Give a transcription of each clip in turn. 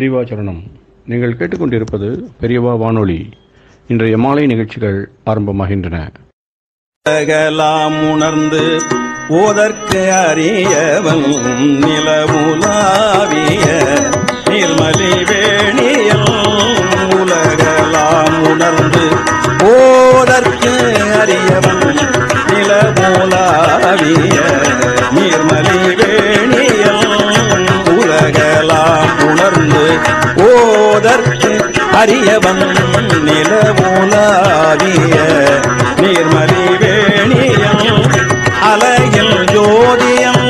பிரிவாச்சரணம் நீங்கள் கேட்டுக்கொண்டிருப்பது பெரியவா வானொலி இன்றைய மாலை நிகழ்ச்சிகள் ஆரம்பமாகின்றன அகலாம் உணர்ந்து ஓதற்கு அறியவன் நிலமுலாவிய நிர்மலி வேணியல் உலகலாம் உணர்ந்து ஓதற்கு அறியவன் நிலமுலாவிய நிர்மலி வேணியல் உலகலாம் உணர்ந்து ஓதற்கு அறியவன் நிலமுலாவிய நீர்மலி வேணியம் அலையில் ஜோதியம்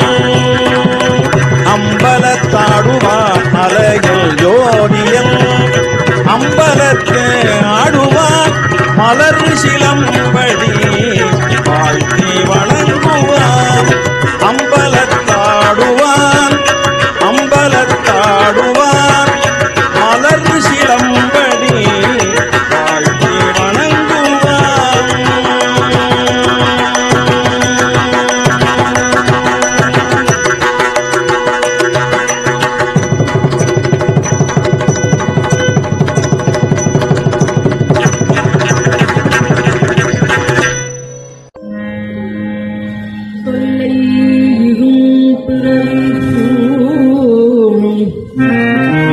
அம்பலத்தாடுவான் அலையில் ஜோதியம் அம்பலத்து ஆடுவான் மலர் சிலம்படி வாழ்த்தி வணங்குவான் அம்பலத்தாடுவான் அம்பலத்தாடுவான் மலர் சிலம்படி வாழ்த்தி வணங்குவான் தொல்லையிலும் பிறக்கும்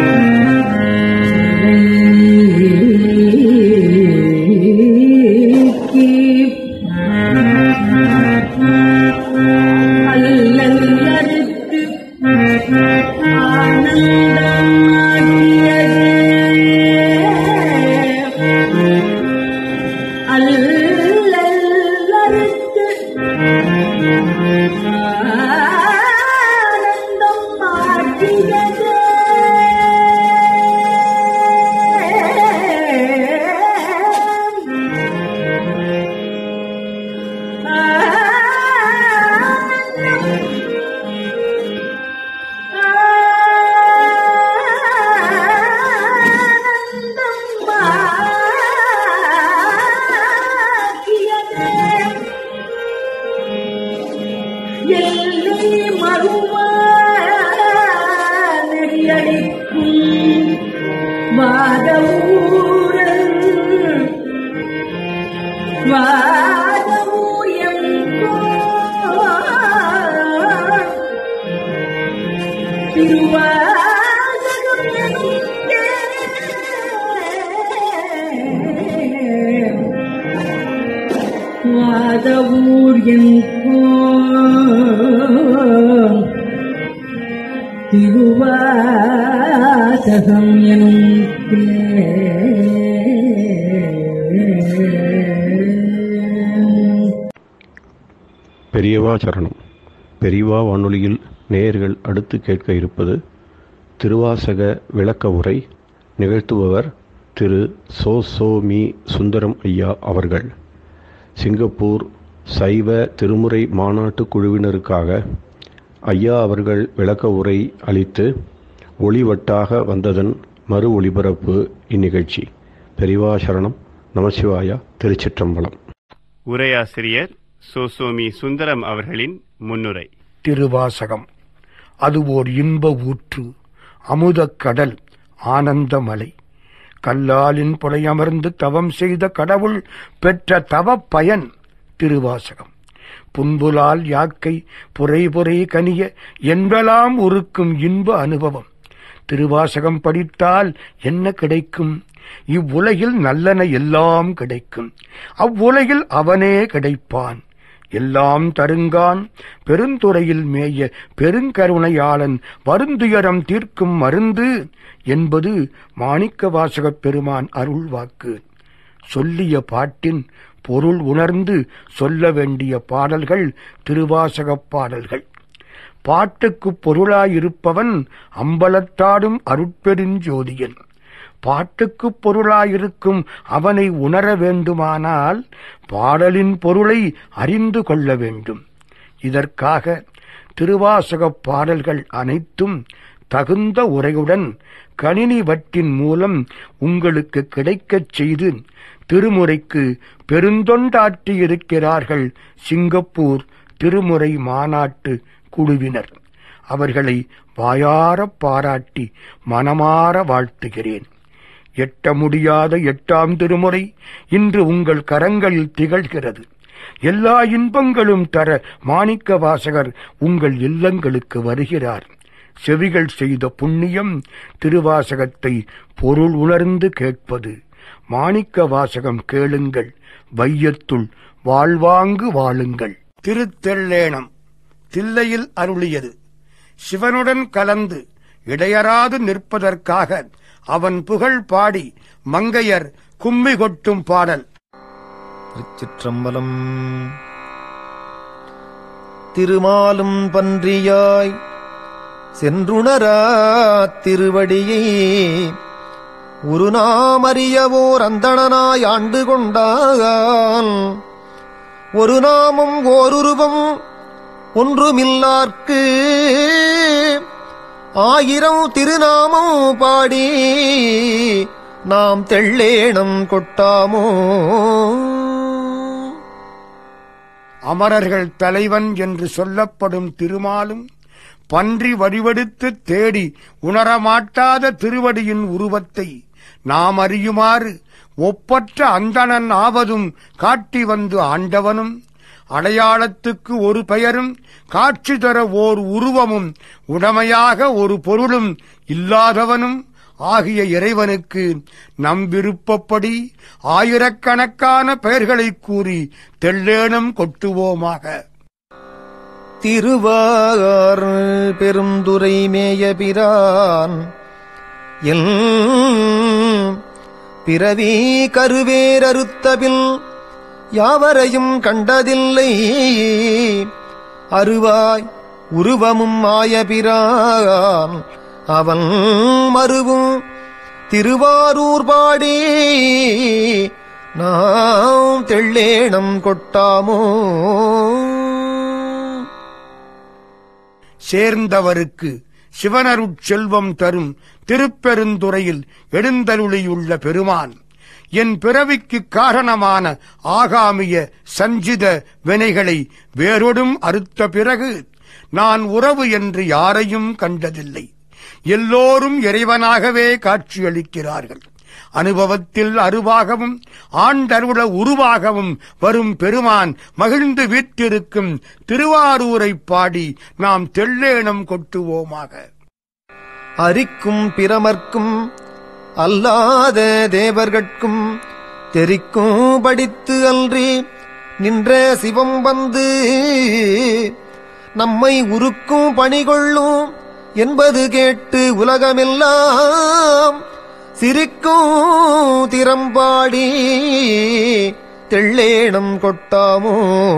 சிலைக்கு அல்லல்லறுத்து ஆனந்தமாக்கியதே அல்லல்லறுத்து ஆனந்தம் மாற்றியதே ஆனந்தம் மாற்றியதே எல்லை மறுவா நெறியடிக்கும் வாதவூரன் வாதவூயம் திருவாசகம் எனும் தேன். வாதவூர் எங்கோம் திருவாசகம் எனும் தேன். பெரியவா சரணம் பெரியவா வானொலியில் நேயர்கள் அடுத்து கேட்க இருப்பது திருவாசக விளக்க உரை நிகழ்த்துபவர் திரு சோ சோ மீ சுந்தரம் ஐயா அவர்கள் சிங்கப்பூர் சைவ திருமுறை மாநாட்டு குழுவினருக்காக ஐயா அவர்கள் விளக்க உரை அளித்து ஒளிவட்டாக வந்ததன் மறு ஒளிபரப்பு இந்நிகழ்ச்சி பெரியவா சரணம் நமசிவாயா திருச்சிற்றம்பலம் உரையாசிரியர் சோசோமி சுந்தரம் அவர்களின் முன்னுரை திருவாசகம் அது ஓர் இன்ப ஊற்று அமுதக் கடல் ஆனந்தமலை கல்லாலின் புலையமர்ந்து தவம் செய்த கடவுள் பெற்ற தவப் பயன் திருவாசகம் புன்புலால் யாக்கை புரை புரை கனிய என்பலாம் உருக்கும் இன்ப அனுபவம் திருவாசகம் படித்தால் என்ன கிடைக்கும் இவ்வுலகில் நல்லன எல்லாம் கிடைக்கும் அவ்வுலகில் அவனே கிடைப்பான் எல்லாம் தருங்கான் பெருந்துறையில் மேய பெருங்கருணையாளன் வருந்துயரம் தீர்க்கும் மருந்து என்பது மாணிக்க வாசகப் பெருமான் அருள்வாக்கு சொல்லிய பாட்டின் பொருள் உணர்ந்து சொல்ல வேண்டிய பாடல்கள் திருவாசகப் பாடல்கள் பாட்டுக்குப் பொருளாயிருப்பவன் அம்பலத்தாடும் அருட்பெருஞ்சோதியன் பாட்டுக்குப் பொருளாயிருக்கும் அவனை உணர வேண்டுமானால் பாடலின் பொருளை அறிந்து கொள்ள வேண்டும் இதற்காக திருவாசகப் பாடல்கள் அனைத்தும் தகுந்த உரையுடன் கணினி வட்டின் மூலம் உங்களுக்கு கிடைக்கச் செய்து திருமுறைக்கு பெருந்தொண்டாற்றியிருக்கிறார்கள் சிங்கப்பூர் திருமுறை மாநாட்டு குழுவினர் அவர்களை வாயாரப் பாராட்டி மனமாற வாழ்த்துகிறேன் எட்ட முடியாத எட்டாம் திருமுறை இன்று உங்கள் கரங்களில் திகழ்கிறது எல்லா இன்பங்களும் தர மாணிக்க வாசகர் உங்கள் இல்லங்களுக்கு வருகிறார் செவிகள் செய்த புண்ணியம் திருவாசகத்தை பொருள் உணர்ந்து கேட்பது மாணிக்க வாசகம் கேளுங்கள் வையத்துள் வாழ்வாங்கு வாழுங்கள் திருத்தெள்ளேனம் தில்லையில் அருளியது சிவனுடன் கலந்து இடையராது நிற்பதற்காக அவன் புகழ் பாடி மங்கையர் கும்மி கொட்டும் பாடல் திருச்சிற்றம்பலம் திருமாலும் பன்றியாய் சென்றுணரா திருவடியை ஒரு நாம் அறியவோர் அந்தணனாய் ஆண்டு கொண்டால் ஒரு நாமம் ஓருருவம் ஒன்றுமில்லார்க்கு ஆயிரம் திருநாமம் பாடி நாம் தெள்ளேனம் கொட்டாமோ அமரர்கள் தலைவன் என்று சொல்லப்படும் திருமாலும் பன்றி வடிவெடுத்து தேடி உணரமாட்டாத திருவடியின் உருவத்தை நாம் அறியுமாறு ஒப்பற்ற அந்தணன் ஆவதும் காட்டி வந்து ஆண்டவனும் அடையாளத்துக்கு ஒரு பெயரும் காட்சி தர ஓர் உருவமும் உடமையாக ஒரு பொருளும் இல்லாதவனும் ஆகிய இறைவனுக்கு நம் விருப்பப்படி ஆயிரக்கணக்கான பெயர்களைக் கூறி தெள்ளேனம் கொட்டுவோமாக திருவார் பெருந்துரை மேயபிரான் எல் பிறவி கருவேரறுத்தபில் யாவரையும் கண்டதில்லை அருவாய் உருவமும் ஆயபிரான் அவன் மருவும் திருவாரூர் பாடி நாம் தெள்ளேனம் கொட்டாமோ சேர்ந்தவருக்கு சிவனருட் செல்வம் தரும் திருப்பெருந்துறையில் எழுந்தருளியுள்ள பெருமான் என் பிறவிக்கு காரணமான ஆகாமிய சஞ்சித வினைகளை வேறொடும் அறுத்த பிறகு நான் உறவு என்று யாரையும் கண்டதில்லை எல்லோரும் இறைவனாகவே காட்சியளிக்கிறார்கள் அனுபவத்தில் அருவாகவும் ஆண்டருள உருவாகவும் வரும் பெருமான் மகிழ்ந்து வீற்றிருக்கும் திருவாரூரைப் பாடி நாம் தெள்ளேனம் கொட்டுவோமாக அரிக்கும் பிரமர்க்கும் அல்லாத தேவர்கட்கும் தெரிக்கும் படித்து அன்றி நின்ற சிவம் வந்து நம்மை உருக்கும் பணிகொள்ளும் என்பது கேட்டு உலகமெல்லாம் சிரிக்கும் திறம்பாடி தெள்ளேனம் கொட்டாமோ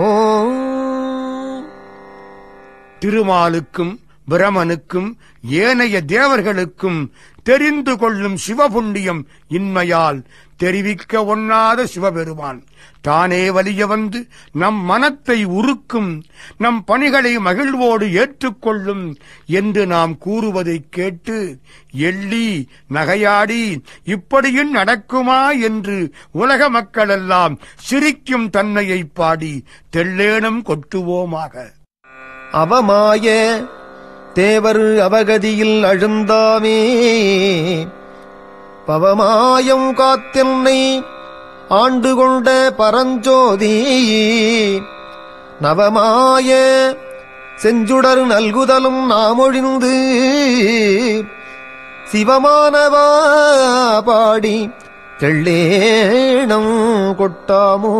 திருமாலுக்கும் பிரமனுக்கும் ஏனைய தேவர்களுக்கும் தெரிந்து கொள்ளும் சிவபுண்ணியம் இன்மையால் தெரிவிக்க ஒண்ணாத சிவபெருமான் தானே வலிய வந்து நம் மனத்தை உருக்கும் நம் பணிகளை மகிழ்வோடு ஏற்றுக்கொள்ளும் என்று நாம் கூறுவதைக் கேட்டு எள்ளி நகையாடி இப்படியும் நடக்குமா என்று உலக மக்களெல்லாம் சிரிக்கும் தன்மையைப் பாடி தெள்ளேனம் கொட்டுவோமாக அவமாய தேவர் அவகதியில் அழுந்தாமே பவமாயம் காத்தென்னை ஆண்டு கொண்ட பரஞ்சோதி நவமாய செஞ்சுடர் நல்குதலும் நாமொழிந்து சிவமானவா பாடி தெள்ளேணம் கொட்டாமோ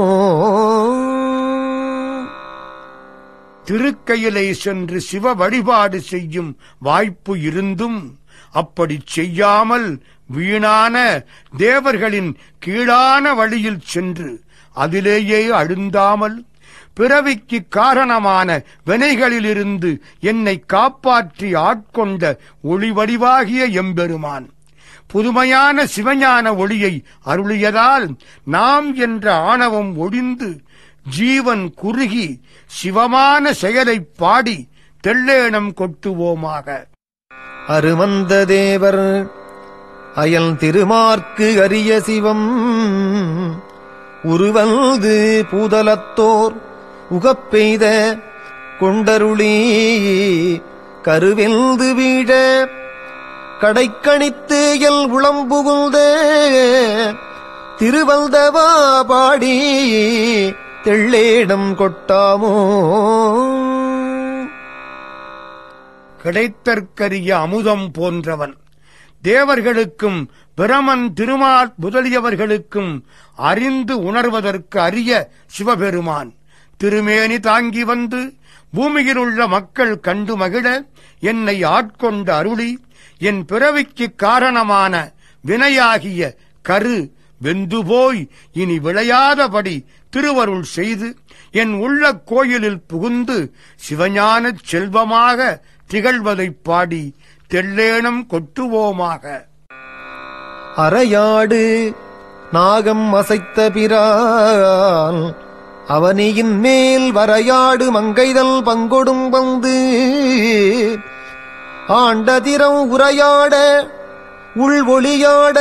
திருக்கையிலை சென்று சிவ வழிபாடு செய்யும் வாய்ப்பு இருந்தும் அப்படி செய்யாமல் வீணான தேவர்களின் கீழான வழியில் சென்று அதிலேயே அழுந்தாமல் பிறவிக்கு காரணமான வினைகளிலிருந்து என்னை காப்பாற்றி ஆட்கொண்ட ஒளிவடிவாகிய எம்பெருமான் புதுமையான சிவஞான ஒளியை அருளியதால் நாம் என்ற ஆணவம் ஒழிந்து ஜீவன் குறுகி சிவமான செயலைப் பாடி தெள்ளேனம் கொட்டுவோமாக அருமந்த தேவர் அயல் திருமார்க்கு அரிய சிவம் உருவல்து பூதலத்தோர் உகப்பெய்த கொண்டருளி கருவெல்து வீழ கடைக்கணித்து எல் உளம்புகுந்த திருவல்தவா பாடி தெள்ளேடம் கொட்டாமோ கிடைத்தற்கரிய அமுதம் போன்றவன் தேவர்களுக்கும் பிரமன் திருமால் முதலியவர்களுக்கும் அறிந்து உணர்வதற்கு அரிய சிவபெருமான் திருமேனி தாங்கி வந்து பூமியில் உள்ள மக்கள் கண்டு மகிழ என்னை ஆட்கொண்ட அருளி என் பிறவிக்கு காரணமான வினையாகிய கரு வெந்து போய் இனி விளையாதபடி திருவருள் செய்து என் உள்ள கோயிலில் புகுந்து சிவஞானச் செல்வமாக திகழ்வதைப் பாடி தெள்ளேனம் கொட்டுவோமாக அரையாடு நாகம் அசைத்த பிரான் அவனியின் மேல் வரையாடு மங்கைதல் பங்கொடும் வந்து ஆண்டதிரம் உரையாட உள் ஒளியாட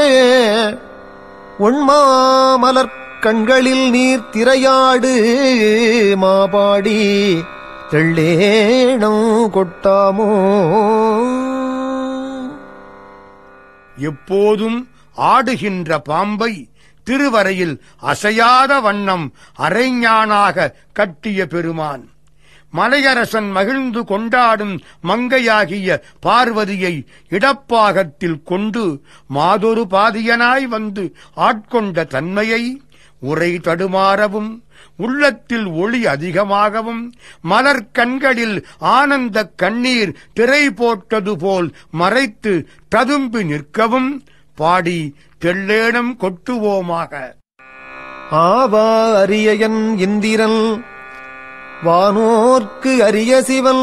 உண்மாமலர் கண்களில் நீர் திரையாடு மாபாடி தெள்ளேணம் கொட்டாமோ எப்போதும் ஆடுகின்ற பாம்பை திருவரையில் அசையாத வண்ணம் அரைஞானாக கட்டிய பெருமான் மலையரசன் மகிழ்ந்து கொண்டாடும் மங்கையாகிய பார்வதியை இடப்பாகத்தில் கொண்டு மாதொரு பாதியனாய் வந்து ஆட்கொண்ட தன்மையை உரை தடுமாறவும் உள்ளத்தில் ஒளி அதிகமாகவும் மலர் கண்களில் ஆனந்த கண்ணீர் திரை போட்டது போல் மறைத்து ததும்பி நிற்கவும் பாடி தெள்ளேனம் கொட்டுவோமாக ஆவா அரியன் இந்திரன் வானோர்க்கு அரிய சிவன்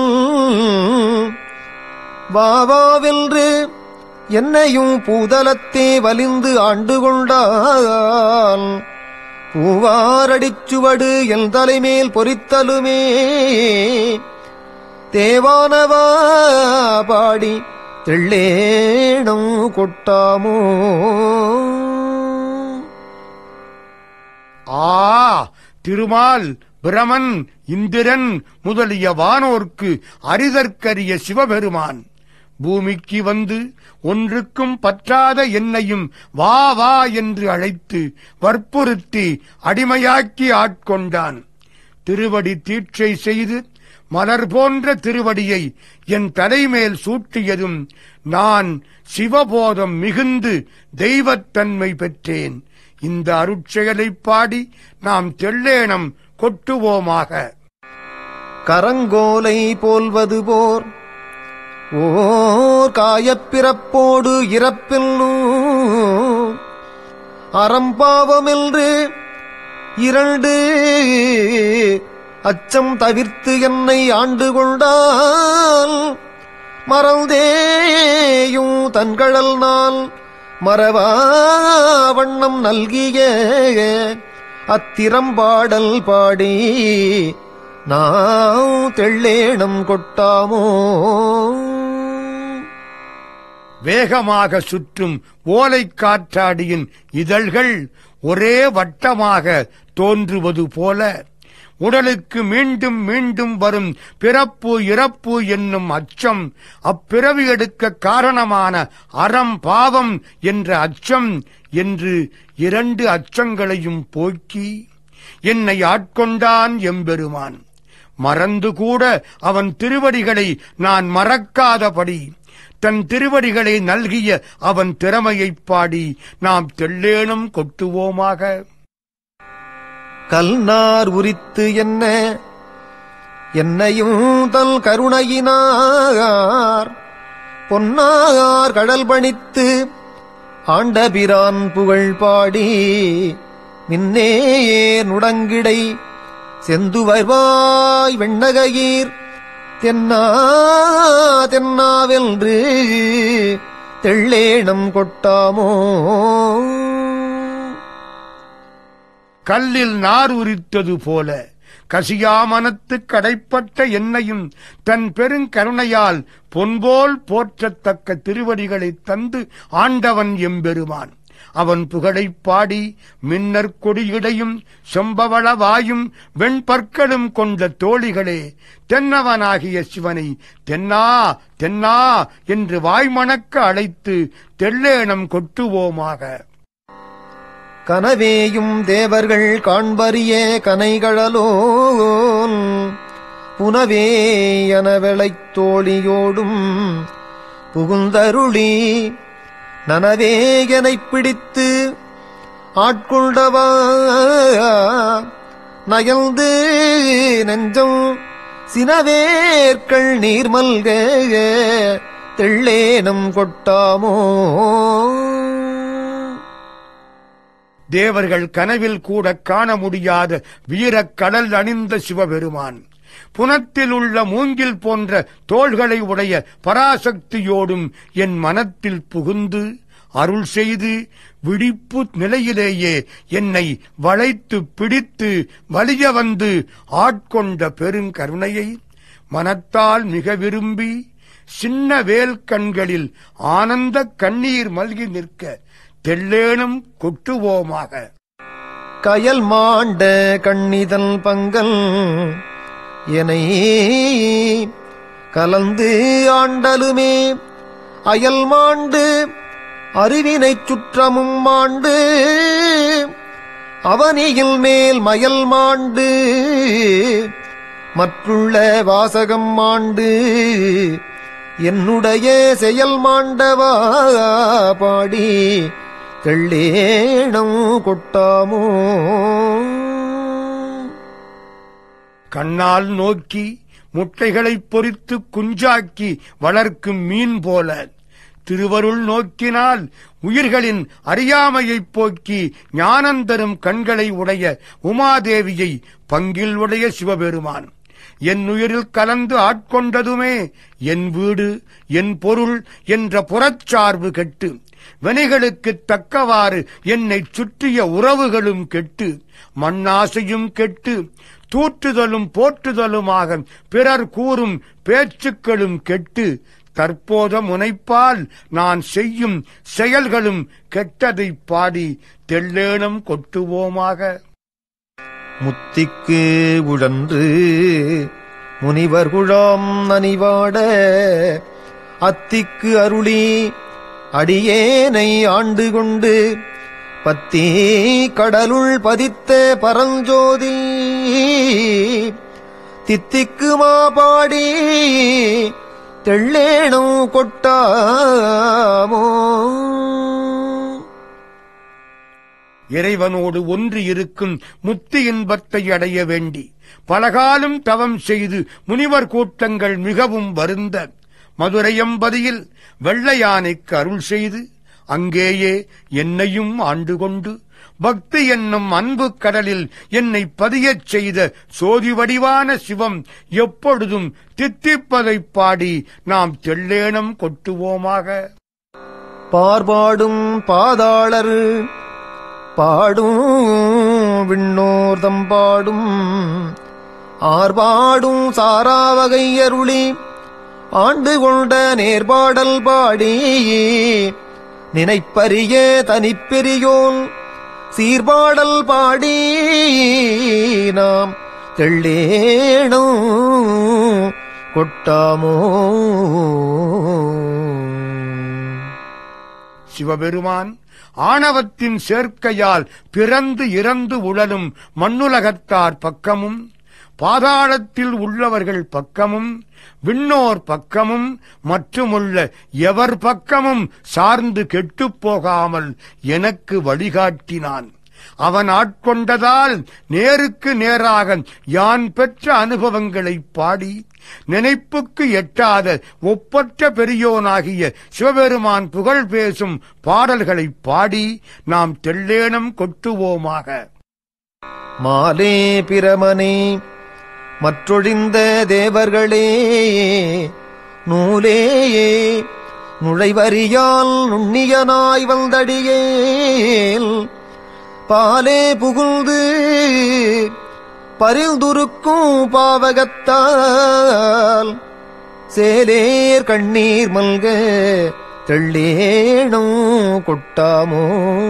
வாவாவென்று என்னையும் பூதலத்தே வலிந்து ஆண்டு கொண்டான் பூவாரடிச்சுவடு என் தலைமேல் பொறித்தலுமே தேவானவா பாடி தெள்ளேணம் கொட்டாமோ ஆ திருமால் பிரமன் இந்திரன் முதலிய வானோர்க்கு அரிதற்கரிய சிவபெருமான் பூமிக்கு வந்து ஒன்றுக்கும் பற்றாத என்னையும் வா வா என்று அழைத்து வற்புறுத்தி அடிமையாக்கி ஆட்கொண்டான் திருவடி தீட்சை செய்து மலர் போன்ற திருவடியை என் தலைமேல் சூட்டியதும் நான் சிவபோதம் மிகுந்து தெய்வத்தன்மை பெற்றேன் இந்த அருட்செயலைப் பாடி நாம் தெள்ளேனம் கொட்டுவோமாக கரங்கோலை போல்வது போர் ஓர் காயப்பிறப்போடு இறப்பில்லும் அறம்பாவமென்று இரண்டு அச்சம் தவிர்த்து என்னை ஆண்டு கொண்டால் மறந்தேயும் தன்கழல் நான் மறவா வண்ணம் நல்கிய அத்திரம்பாடல் பாடி நான் தெள்ளேணம் கொட்டாமோ வேகமாக சுற்றும் ஓலைக் காற்றாடியின் இதழ்கள் ஒரே வட்டமாக தோன்றுவது போல உடலுக்கு மீண்டும் மீண்டும் வரும் பிறப்பு இறப்பு என்னும் அச்சம் அப்பிறவி எடுக்க காரணமான அறம் பாவம் என்ற அச்சம் என்று இரண்டு அச்சங்களையும் போக்கி என்னை ஆட்கொண்டான் எம்பெருமான் மறந்து கூட அவன் திருவடிகளை நான் மறக்காதபடி தன் திருவடிகளை நல்கிய அவன் திறமையைப் பாடி நாம் தெள்ளேனும் கொட்டுவோமாக கல்நார் உரித்து என்ன என்னையும் தல் கருணையினார் பொன்னார் கடல் பணித்து ஆண்டபிரான் புகழ் பாடி மின்னே நுடங்கிடை செந்துவர்வாய் வெண்ணகையீர் தென்னா தென்னாவென்று தெள்ளேணம் கொட்டாமோ கல்லில் நார் உரித்தது போல கசியாமனத்து கடைப்பட்ட என்னையும் தன் பெருங்கருணையால் பொன்போல் போற்றத்தக்க திருவடிகளைத் தந்து ஆண்டவன் எம்பெருமான் அவன் புகழைப் பாடி மின்னற் கொடியிடையும் செம்பவள வாயும் வெண்பற்களும் கொண்ட தோழிகளே தென்னவனாகிய சிவனை தென்னா தென்னா என்று வாய்மணக்க அழைத்து தெள்ளேனம் கொட்டுவோமாக கனவேயும் தேவர்கள் காண்பறிய கனைகழலோன் புனவே எனவெளைத் தோழியோடும் புகுந்தருளி நனவே எனப் பிடித்து ஆட்கொண்டவா நயல்ந்து நெஞ்சம் சினவேற்கள் நீர்மல்க தெள்ளேனம் கொட்டாமோ தேவர்கள் கனவில் கூட காண முடியாத வீரக் கடல் அணிந்த சிவபெருமான் புனத்தில் உள்ள மூங்கில் போன்ற தோள்களை உடைய பராசக்தியோடும் என் மனத்தில் புகுந்து அருள் செய்து விழிப்பு நிலையிலேயே என்னை வளைத்து பிடித்து வலிய வந்து ஆட்கொண்ட பெருங்கருணையை மனத்தால் மிக விரும்பி சின்ன வேல் கண்களில் ஆனந்த கண்ணீர் மல்கி நிற்க தெள்ளேனும் கொட்டுவோமாக கயல் மாண்ட கண்ணிதல் பங்கல் எனை கலந்து ஆண்டலுமே அயல் மாண்டு அறிவினைச் சுற்றமும் மாண்டு அவனியில் மேல் மயல் மாண்டு மற்றுள்ள வாசகம் மாண்டு என்னுடைய செயல் மாண்டவா பாடி தெள்ளேணம் கொட்டாமோ கண்ணால் நோக்கி முட்டைகளைப் பொறித்து குஞ்சாக்கி வளர்க்கும் மீன் போல திருவருள் நோக்கினால் உயிர்களின் அறியாமையைப் போக்கி ஞானந்தரும் கண்களை உடைய உமாதேவியை பங்கில் உடைய சிவபெருமான் என் உயிரில் கலந்து ஆட்கொண்டதுமே என் வீடு என் பொருள் என்ற புறச்சார்பு கெட்டு வினைகளுக்குத் தக்கவாறு என்னைச் சுற்றிய உறவுகளும் கெட்டு மண்ணாசையும் கெட்டு தூற்றுதலும் போற்றுதலுமாக பிறர் கூறும் பேச்சுக்களும் கெட்டு தற்போத முனைப்பால் நான் செய்யும் செயல்களும் கெட்டதைப் பாடி தெள்ளேனம் கொட்டுவோமாக முத்திக்கு உழன்று முனிவர் குழாம் நனிவாட அத்திக்கு அருளி அடியேனை ஆண்டு கொண்டு பத்தி கடலுள் பதித்த பரஞ்சோதி தித்திக்கு மாபாடி தெள்ளேணும் கொட்டாமோ இறைவனோடு ஒன்று இருக்கும் முத்தி இன்பத்தை அடைய வேண்டி பலகாலம் தவம் செய்து முனிவர் கூட்டங்கள் மிகவும் வருந்த மதுரையம்பதியில் வெள்ளையானைக்கு அருள் செய்து அங்கேயே என்னையும் ஆண்டு கொண்டு பக்தி என்னும் அன்பு கடலில் என்னை பதியச் செய்த சோதி வடிவான சிவம் எப்பொழுதும் தித்திப்பதைப் பாடி நாம் தெள்ளேனம் கொட்டுவோமாக பார்பாடும் பாதாளர் பாடும் விண்ணோர்தம் பாடும் ஆர்பாடும் சாராவகை அருளி ஆண்டு கொண்ட நேர்பாடல் பாடி நினைப்பரிய தனிப்பெரியோன் சீர்பாடல் பாடி நாம் தெள்ளேணும் கொட்டாமோ சிவபெருமான் ஆணவத்தின் சேர்க்கையால் பிறந்து இறந்து உழலும் மண்ணுலகத்தார் பக்கமும் பாதாளத்தில் உள்ளவர்கள் பக்கமும் விண்ணோர் பக்கமும் மற்றுமுள்ள எவர் பக்கமும் சார்ந்து கெட்டுப் போகாமல் எனக்கு வழிகாட்டினான் அவன் ஆட்கொண்டதால் நேருக்கு நேராக யான் பெற்ற அனுபவங்களைப் பாடி நினைப்புக்கு எட்டாத ஒப்பற்ற பெரியோனாகிய சிவபெருமான் புகழ் பேசும் பாடல்களைப் பாடி நாம் தெள்ளேனம் கொட்டுவோமாக மாலே பிரமனே மற்றொழிந்த தேவர்களே நூலேயே நுழைவறியால் நுண்ணியனாய் வந்தடியேல் பாலே புகுந்து பரிந்துருக்கும் பாவகத்தால் சேலேர் கண்ணீர் மல்க தெள்ளேணும் கொட்டாமோ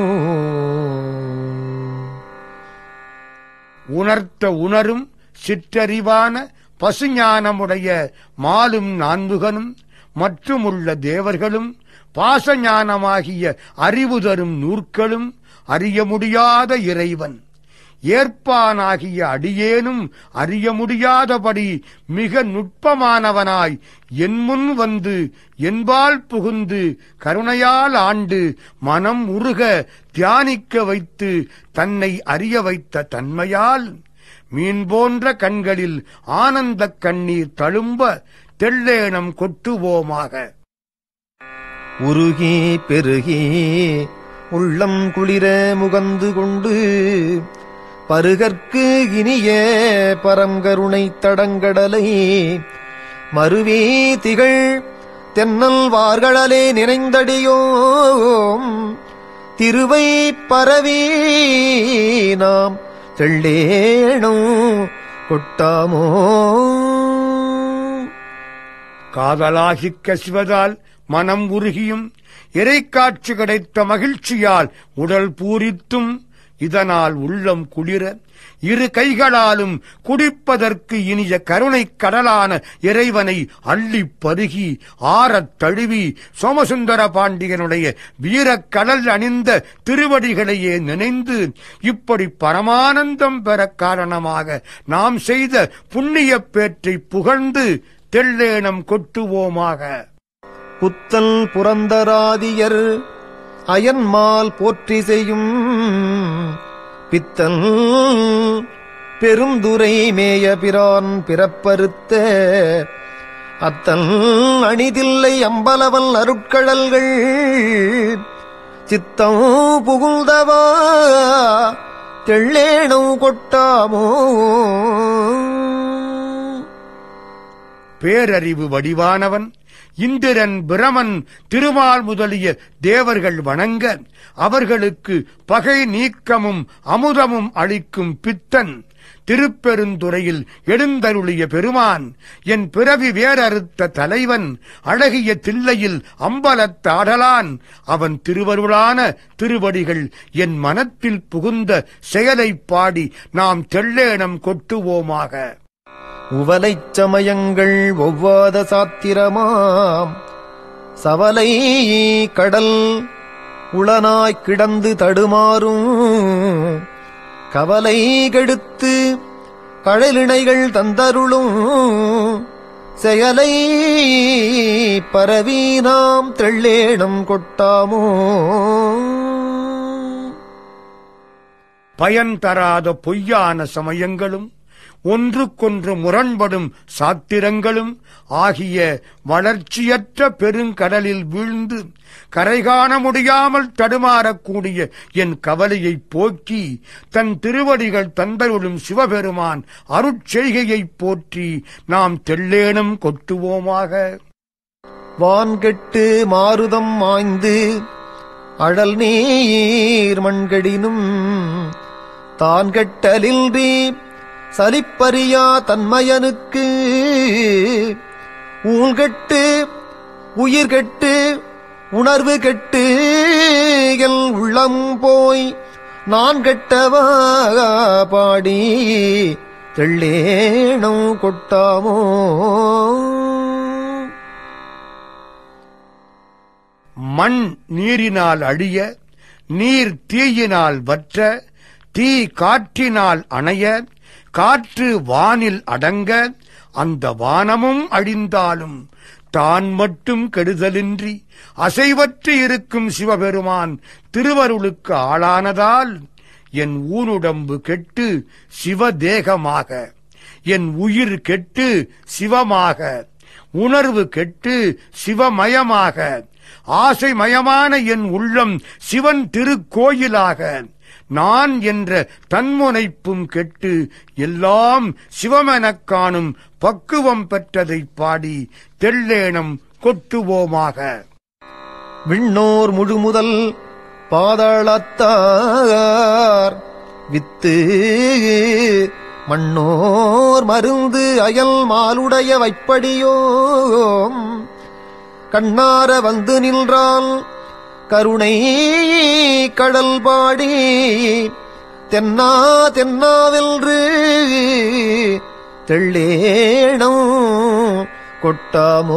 உணர்த்த உணரும் சிற்றறிவான பசுஞானமுடைய மாலும் நான்முகனும் மற்றுமுள்ள தேவர்களும் பாசஞானமாகிய அறிவு தரும் நூற்களும் அறிய முடியாத இறைவன் ஏற்பானாகிய அடியேனும் அறிய முடியாதபடி மிக நுட்பமானவனாய் என் முன் வந்து என்பால் புகுந்து கருணையால் ஆண்டு மனம் உருக தியானிக்க வைத்து தன்னை அறிய வைத்த தன்மையால் மீன் போன்ற கண்களில் ஆனந்தக் கண்ணீர் தழும்ப தெள்ளேனம் கொட்டுவோமாக உருகி பெருகி உள்ளம் குளிர முகந்து கொண்டு பருகற்கு இனிய பரங்கருணை தடங்கடலை மருவே திகழ் தென்னல் வார்களே நினைந்தடியோம் திருவை பரவி நாம் தெள்ளேணும் கொட்டாமோ காதலாகிக் கசிவதால் மனம் உருகியும் இறைக்காட்சி கிடைத்த மகிழ்ச்சியால் உடல் பூரித்தும் இதனால் உள்ளம் குளிர இரு கைகளாலும் குடிப்பதற்கு இனிய கருணைக் கடலான இறைவனை அள்ளிப் பருகி ஆறத் தழுவி சோமசுந்தர பாண்டியனுடைய வீரக் கடல் அணிந்த திருவடிகளையே நினைந்து இப்படி பரமானந்தம் பெற காரணமாக நாம் செய்த புண்ணியப் பேற்றை புகழ்ந்து தெள்ளேனம் கொட்டுவோமாக புத்தல் புரந்தராதியர் அயன்மால் போற்றி செய்யும் பித்தல் பெருந்துரை மேய பிரான் பிறப்பறுத்த அத்தல் அணிதில்லை அம்பலவல் அருட்கடல்கள் சித்தம் புகுந்தவா தெள்ளேணும் கொட்டாமோ பேரறிவு வடிவானவன் இந்திரன் பிரமன் திருமால் முதலிய தேவர்கள் வணங்க அவர்களுக்கு பகை நீக்கமும் அமுதமும் அளிக்கும் பித்தன் திருப்பெருந்துறையில் எழுந்தருளிய பெருமான் என் பிறவி வேறறுத்த தலைவன் அழகிய தில்லையில் அம்பலத்த ஆடலான் அவன் திருவருளான திருவடிகள் என் மனத்தில் புகுந்த செயலைப் பாடி நாம் தெள்ளேனம் கொட்டுவோமாக உவலைச் சமயங்கள் ஒவ்வாத சாத்திரமாம் சவலை கடல் உளனாய்க் கிடந்து தடுமாறும் கவலை கெடுத்து கழலிணைகள் தந்தருளும் செயலை பரவி நாம் தெள்ளேனம் கொட்டாமோ பயன் தராத பொய்யான சமயங்களும் ஒன்றுக்கொன்று முரண்படும் சாத்திரங்களும் ஆகிய வளர்ச்சியற்ற பெருங்கடலில் வீழ்ந்து கரை காண முடியாமல் தடுமாறக்கூடிய என் கவலையைப் போக்கி தன் திருவடிகள் தந்தருளும் சிவபெருமான் அருட்செய்கையைப் போற்றி நாம் தெள்ளேனம் கொட்டுவோமாக வான்கெட்டு மாருதம் மாய்ந்து அழல் நீர் மண்கடினும் தான் கெட்டலின்றி சலிப்பறியா தன்மயனுக்கு ஊழ்கெட்டு உயிர் கெட்டு உணர்வு கெட்டு எல் உள்ளம் போய் நான் கெட்டவா பாடி தெள்ளேணும் கொட்டாமோ மண் நீரினால் அழிய நீர் தீயினால் வற்ற தீ காற்றினால் அணைய காற்று வானில் அடங்க அந்த வானமும் அழிந்தாலும் தான் மட்டும் கெடுதலின்றி அசைவற்று இருக்கும் சிவபெருமான் திருவருளுக்கு ஆளானதால் என் ஊனுடம்பு கெட்டு சிவதேகமாக என் உயிர் கெட்டு சிவமாக உணர்வு கெட்டு சிவமயமாக ஆசைமயமான என் உள்ளம் சிவன் திருக்கோயிலாக நான் என்ற தன்முனைப்பும் கெட்டு எல்லாம் சிவமெனக் காணும் பக்குவம் பெற்றதைப் பாடி தெள்ளேனம் கொட்டுவோமாக விண்ணோர் முழுமுதல் பாதாளத்தார் வித்து மண்ணோர் மருந்து அயல் மாலுடைய வைப்படியோம் கண்ணார வந்து நின்றால் கருணை கடல் பாடி தென்னா தென்னாவென்று தெள்ளேணம் கொட்டாமோ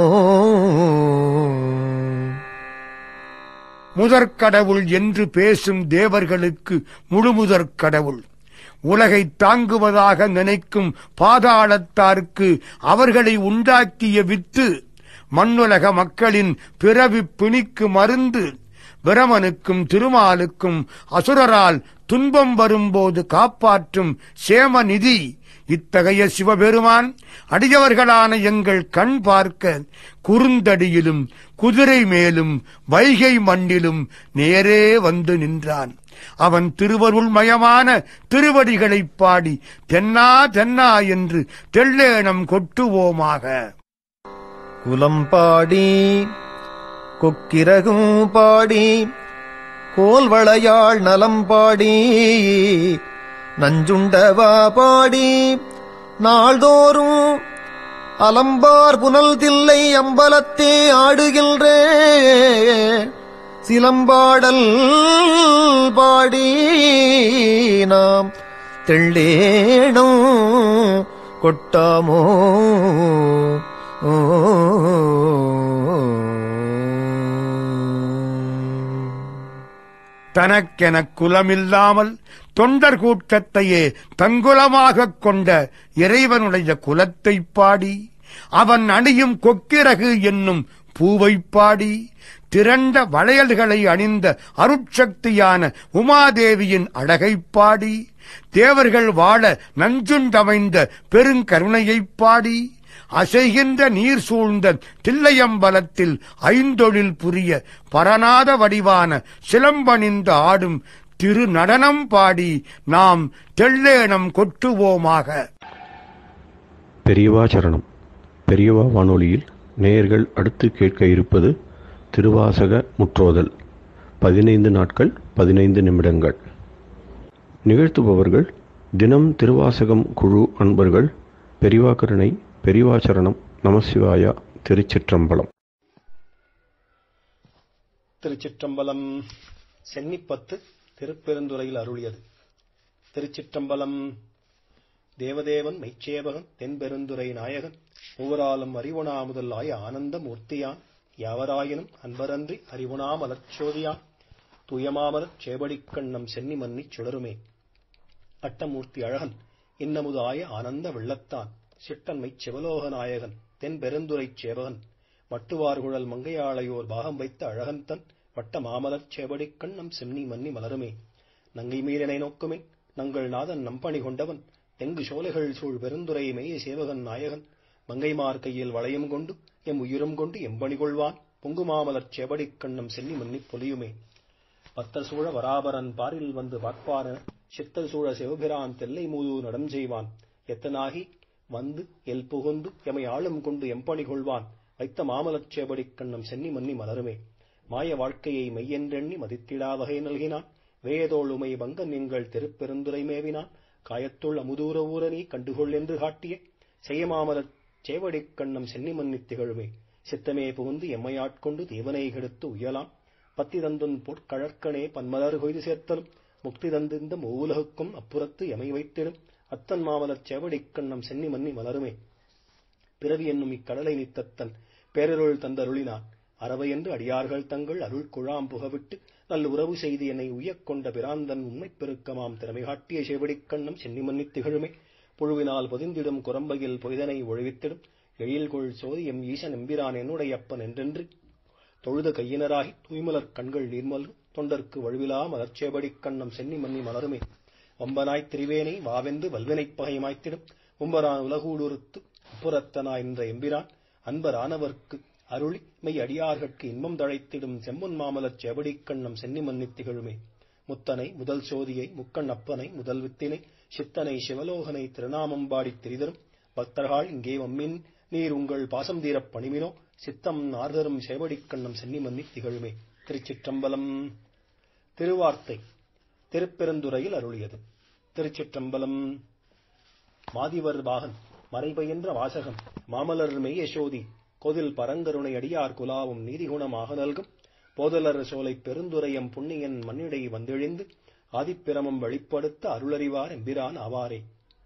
முதற்கடவுள் என்று பேசும் தேவர்களுக்கு முழுமுதற் கடவுள் உலகை தாங்குவதாக நினைக்கும் பாதாளத்தாருக்கு அவர்களை உண்டாக்கிய வித்து மண்ணுலக மக்களின் பிறவி பிணிக்கு மருந்து பிரமனுக்கும் திருமாலுக்கும் அசுரரால் துன்பம் வரும்போது காப்பாற்றும் சேமநிதி இத்தகைய சிவபெருமான் அடியவர்களான எங்கள் கண் பார்க்க குறுந்தடியிலும் குதிரை மேலும் வைகை மண்ணிலும் நேரே வந்து நின்றான் அவன் திருவருள் மயமான திருவடிகளைப் பாடி தென்னா தென்னா என்று தெள்ளேணம் கொட்டுவோமாக குலம் பாடி கொக்கிரகும் பாடி கோல்வளையாள் நலம் பாடி நஞ்சுண்டவா பாடி நாள்தோறும் அலம்பார் புனல் தில்லை அம்பலத்தே ஆடுகின்ற சிலம்பாடல் பாடி நாம் தெள்ளேணும் கொட்டாமோ ஓ தனக்கெனக் குலமில்லாமல் தொண்டர் கூட்டத்தையே தங்குலமாகக் கொண்ட இறைவனுடைய குலத்தைப் பாடி அவன் அணியும் கொக்கிரகு என்னும் பூவைப் பாடி திரண்ட வளையல்களை அணிந்த அருட்சக்தியான உமாதேவியின் அழகைப் பாடி தேவர்கள் வாழ நஞ்சுண்டமைந்த பெருங்கருணையைப் பாடி அசைகின்ற நீர் சூழ்ந்த தில்லையம்பலத்தில் ஐந்தொழில் புரிய பரநாத வடிவான சிலம்பணிந்து ஆடும் திரு நடனம் பாடி நாம் தெள்ளேனம் கொட்டுவோமாக பெரியவா சரணம் பெரியவா வானொலியில் நேயர்கள் அடுத்து கேட்க இருப்பது திருவாசக முற்றோதல் பதினைந்து நாட்கள் பதினைந்து நிமிடங்கள் நிகழ்த்துபவர்கள் தினம் திருவாசகம் குழு அன்பர்கள் பெரிவாக்கருணை பெரிவாச்சரணம் நமசிவாயா திருச்சிற்றம்பலம் திருச்சிற்றம்பலம் சென்னிப்பத்து திருப்பெருந்துறையில் அருளியது திருச்சிற்றம்பலம் தேவதேவன் மெய்ச்சேவகன் தென்பெருந்துரை நாயகன் மூவராலும் அறிவுணா முதல் ஆய ஆனந்த மூர்த்தியான் யாவராயினும் அன்பரன்றி அறிவுணா மலர்ச்சோதியான் துயமாமலர் சேபடிக்கண்ணம் சென்னி மன்னிச் சுடருமே அட்டமூர்த்தி அழகன் இன்னமுதாய ஆனந்த வெள்ளத்தான் சிட்டன்மைச் சிவலோக நாயகன் தென் பெருந்துரைச் சேவகன் மட்டுவார்குழல் மங்கையாளையோர் பாகம் வைத்த அழகன் தன் வட்ட மாமலர் சேவடிக்கண்ணம் சென்னி மன்னி மலருமே நங்கை மீறனை நோக்குமின் நங்கள் நாதன் நம்பணி கொண்டவன் தெங்கு சோலைகள் சூழ் பெருந்துரை மேய சேவகன் நாயகன் மங்கைமார் கையில் வளையம் கொண்டு எம் உயிரும் கொண்டு எம்பணி கொள்வான் பொங்குமாமலர் சேவடிக்கண்ணம் சென்னி மன்னிப் பொலியுமே பத்தர் சூழ வராபரன் பாரில் வந்து பார்ப்பான சித்தர் சூழ சிவபிரான் தெல்லை மூது நடம் செய்வான் எத்தனாகி வந்து எல் புகுந்து எமை ஆளும் கொண்டு எம்பணி கொள்வான் வைத்த மாமலச் சேபடிக் கண்ணம் சென்னி மன்னி மலருமே மாய வாழ்க்கையை மெய்யென்றெண்ணி மதித்திடா வகை நல்கினான் வேதோள் உமை பங்கன் எங்கள் திருப்பெருந்துரை மேவினான் காயத்துள் அமுதூர ஊரணி கண்டுகொள் என்று காட்டிய செய்யமாமலச் சேவடிக் கண்ணம் சென்னி மன்னித் திகழுமே சித்தமே புகுந்து எம்மையாட்கொண்டு தேவனை கெடுத்து உயலாம் பத்தி தந்துன் பொற்கழற்கனே பன்மலர் கொய்து சேர்த்தலும் முக்தி தந்திந்த மூவுலகுக்கும் அப்புறத்து எமை வைத்திடும் அத்தன் மாமலர் சேவடிக் கண்ணம் சென்னி மன்னி மலருமே பிறவி என்னும் இக்கடலை நித்தத்தன் பேரருள் தந்தருளினான் அறவை என்று அடியார்கள் தங்கள் அருள் குழாம் புகவிட்டு நல்ல உறவு செய்து என்னை உய்யக் கொண்ட பிராந்தன் உண்மைப் பெருக்கமாம் திறமை காட்டிய சேவடிக் கண்ணம் சென்னி மன்னித் திகழுமே புழுவினால் பொதிந்திடும் குரம்பையில் பொய்தனை ஒழிவித்திடும் எழில்கொள் சோதியம் ஈசன் எம்பிரான் என்னுடைய அப்பன் என்றென்று தொழுத கையினராகி தூய்மலர் கண்கள் நீர்மல் தொண்டர்க்கு வழுவிலா மலர்ச்சேபடிக் கண்ணம் சென்னி மன்னி மலருமே வம்பனாய்த் திரிவேனை வாவென்று வல்வினைப் பகை மாய்த்திடும் உம்பரான் உலகூடுறுத்து அப்புறத்தனாய் என்ற எம்பிரான் அன்பரானவர்க்கு அருளி மெய் அடியார்கட்கு இன்பம் தழைத்திடும் செம்பொன் மாமலர் செவடிக் கண்ணம் சென்னி மன்னித் திகழுமே முத்தனை முதல் சோதியை முக்கண் அப்பனை முதல் வித்தினை சித்தனை சிவலோகனை திருநாமம் பாடித் திரிதரும் பக்தர்கள் இங்கே வம்மின் நீர் உங்கள் பாசம் தீரப் பணிமினோ சித்தம் நார்தரும் சேவடிக் கண்ணம் சென்னி மன்னித் திகழுமே திருச்சிற்றம்பலம் திருவார்த்தை திருப்பெருந்துறையில் அருளியது திருச்சிற்றம்பலம் மாதிவர் பாகன் மறைபயின்ற வாசகம் மாமலர் மெய்யசோதி பொதில் பரங்கருணை அடியார் குலாவும் நீதிகுணமாக நல்கும் போதலர் சோலை பெருந்துரையம் புண்ணியன் மண்ணிடை வந்தெழிந்து ஆதிப்பிரமம் வெளிப்படுத்த அருளறிவார் எம்பிரான் ஆவாரே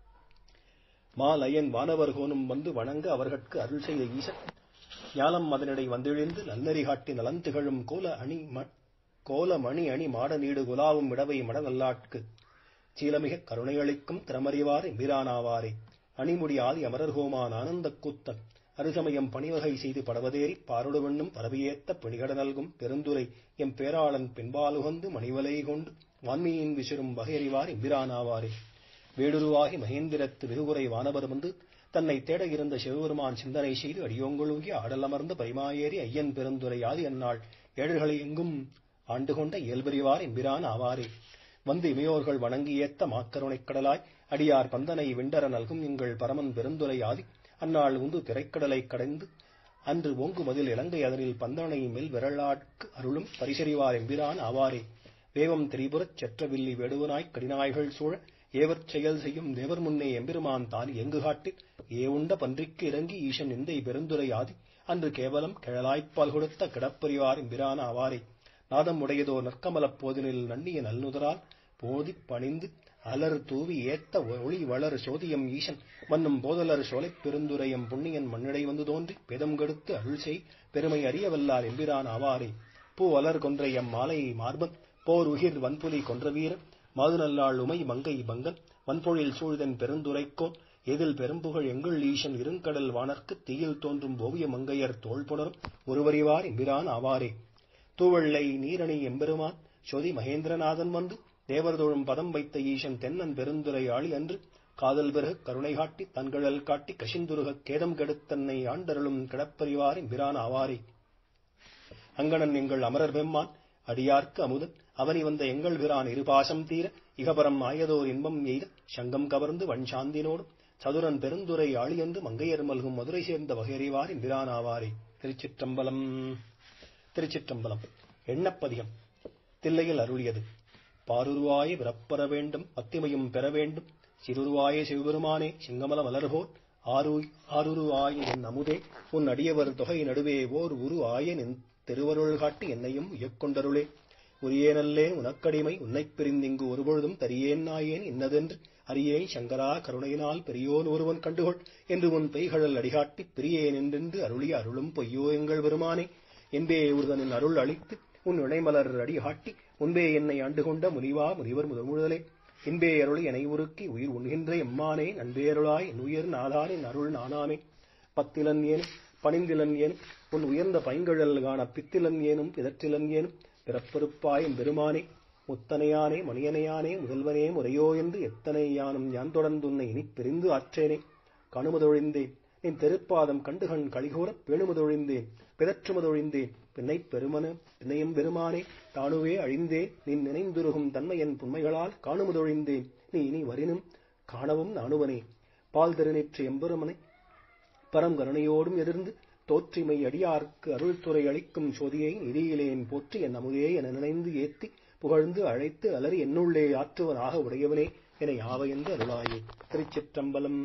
மாலயன் வானவர் கோனும் வந்து வணங்க அவர்கட்கு அருள் செய்த ஈசன் ஞானம் அதனிடை வந்தெழிந்து நன்னறி காட்டி நலன் திகழும் கோல அணி ம- கோல மணி அணி மாட நீடு குலாவும் விடவை மடநல்லாட்கு சீலமிக கருணையளிக்கும் திறமறிவார் எம்பிரானாவாரே அணிமுடி ஆதி அமரர்கோமான் ஆனந்தக் கூத்தன் அருசமயம் பணிவகை செய்து படவதேறி பாருடுவெண்ணும் பரவியேத்த பிணிகட நல்கும் பெருந்துரை எம் பேராளன் பெண்பாலுகந்து மணிவலை கொண்டு வான்மையின் விசிறும் வகையறிவார் எம்பிரானாவாரே வேடுருவாகி மகேந்திரத்து வெகுகுறை வானவர் வந்து தன்னை தேட இருந்த சிவபெருமான் சிந்தனை செய்து அடியோங்கொழுங்கி ஆடலமர்ந்த பரிமாயேறி ஐயன் பெருந்துரை ஆதி அந்நாள் ஏழர்களை எங்கும் ஆண்டு கொண்ட இயல்பறிவார் எம்பிரான் ஆவாரே வந்து இமையோர்கள் வணங்கி ஏத்த மாக்கருணைக் கடலாய் அடியார் பந்தனை விண்டர நல்கும் எங்கள் பரமன் பெருந்துரை ஆதி அந்நாள் உந்து திரைக்கடலைக் கடைந்து அன்று ஓங்கு மதில் இலங்கை அதனில் பந்தனை மெல் விரலாட்கு அருளும் பரிசறிவார் எம்பிரான் ஆவாரே வேவம் திரிபுரச் செற்றவில்லி வேடுவனாய்க் கடினாய்கள் சூழ ஏவற் செயல் செய்யும் தேவர் முன்னே எம்பெருமான் தான் எங்கு காட்டில் ஏ உண்ட பன்றிக்கு இறங்கி ஈசன் எந்தை பெருந்துரை ஆதி அன்று கேவலம் கிழலாய்ப்பால் கொடுத்த கிடப்பறிவார் எம்பிரான ஆவாரே நாதம் உடையதோ நற்கமலப் போதினில் நன்னிய நல்நுதரால் போதிப் பணிந்து அலர் தூவி ஏத்த ஒளி வளர் சோதியம் ஈசன் மன்னும் போதலர் சோலைப் பெருந்துரையம் புண்ணியன் மண்ணிடை வந்து தோன்றி பேதம் கெடுத்து அருள் செய் பெருமை அறியவல்லார் எம்பிரான் ஆவாரே பூ அலர் கொன்றை எம் மாலை மார்பன் போர் உகிர் வன்புலி கொன்ற வீரன் மாதுநல்லாள் உமை மங்கை பங்கன் வன்பொழில் சூழ்தன் பெருந்துரைக்கோன் எதில் பெரும்புகழ் எங்கள் ஈசன் இருங்கடல் வானர்க்கு தீயில் தோன்றும் ஓவிய மங்கையர் தோள் புணரும் ஒருவறிவார் எம்பிரான் ஆவாரே தூவெள்ளை நீரணி எம்பெருமான் சொதி மகேந்திரநாதன் வந்து தேவர் தொழும் பதம் வைத்த ஈசன் தென்னன் பெருந்துரை ஆளி அன்று காதல் பிறகு கருணை காட்டி தன்கழல் காட்டி கசிந்துருக கேதம் கெடுத்தன்னை ஆண்டருளும் கிடப்பறிவார் எம்பிரான் ஆவாரே அங்கணன் எங்கள் அமரர் பெம்மான் அடியார்க்கு அமுதன் அவனி வந்த எங்கள் பிரான் இருபாசம் தீர இகபரம் ஆயதோர் இன்பம் எய்த சங்கம் கவர்ந்து வன்சாந்தினோடும் சதுரன் பெருந்துரை ஆளியன்று மங்கையர் மல்கும் மதுரை சேர்ந்த வகையறிவார் எம்பிரான் ஆவாரே திருச்சிற்றம்பலம் திருச்சிற்றம்பலம் எண்ணப்பதிகம் தில்லையில் அருளியது பாருருவாய பிறப்பற வேண்டும் பத்திமையும் பெற வேண்டும் சிறுருவாய சிவபெருமானே சிங்கமல மலர்போல் ஆரு ஆருருவாய என் அமுதே உன் அடியவர் தொகை நடுவே ஓர் உரு ஆயன் என் திருவருள் காட்டி என்னையும் உயக்கொண்டருளே உரியேனல்லே உனக்கடிமை உன்னைப் பிரிந்திங்கு ஒருபொழுதும் தரியேன் நாயேன் இன்னதென்று அறியேன் சங்கரா கருணையினால் பெரியோன் ஒருவன் கண்டுகொள் என்று உன் பெய்கழல் அடிகாட்டி பிரியேன் என்றென்று அருளிய அருளும் பொய்யோ எங்கள் பெருமானே என்பே ஒருதனின் அருள் அளித்து உன் இணைமலர் அடிகாட்டி முன்பே என்னை ஆண்டு கொண்ட முனிவா முனிவர் முதமுழுதலே இன்பே அருளை எனை உருக்கி உயிர் உண்கின்ற எம்மானே நண்பேருளாய் என் உயிர் நாதானின் அருள் நானாமே பத்திலன் ஏனும் பணிந்திலன் ஏனும் உன் உயர்ந்த பைங்கழல் காண பித்திலன் ஏனும் பிதற்றிலன் ஏனும் பிறப்பெருப்பாய் பெருமானே முத்தனையானே மணியனையானே முதல்வனே முறையோ என்று எத்தனை யானும் யான் தொடர்ந்து உன்னை இனிப் பிரிந்து ஆற்றேனே கணுமுதொழிந்தேன் நின் தெருப்பாதம் கண்டுகண் கழிகூறப் பேணுமுதொழிந்தேன் பிதற்றுமுதொழிந்தேன் பின்னைப் பெருமன பின்னையும் பெருமானே தானுவே அழிந்தேன் நின் நினைந்துருகும் தன்மையன் புண்மைகளால் காணுமுதொழிந்தேன் நீ இனி வரினும் காணவும் நாணுவனே பால் திருநெற்று எம்பெருமனை பரம் கருணையோடும் எதிர்ந்து தோற்றிமை அடியார்க்கு அருள்துறை அளிக்கும் சோதியை நிதியிலேன் போற்றி என் அமுதே என நினைந்து ஏத்தி புகழ்ந்து அழைத்து அலறி என்னுள்ளே ஆற்றுவனாக உடையவனே என யாவை என்று அருளாயே திருச்சிற்றம்பலம்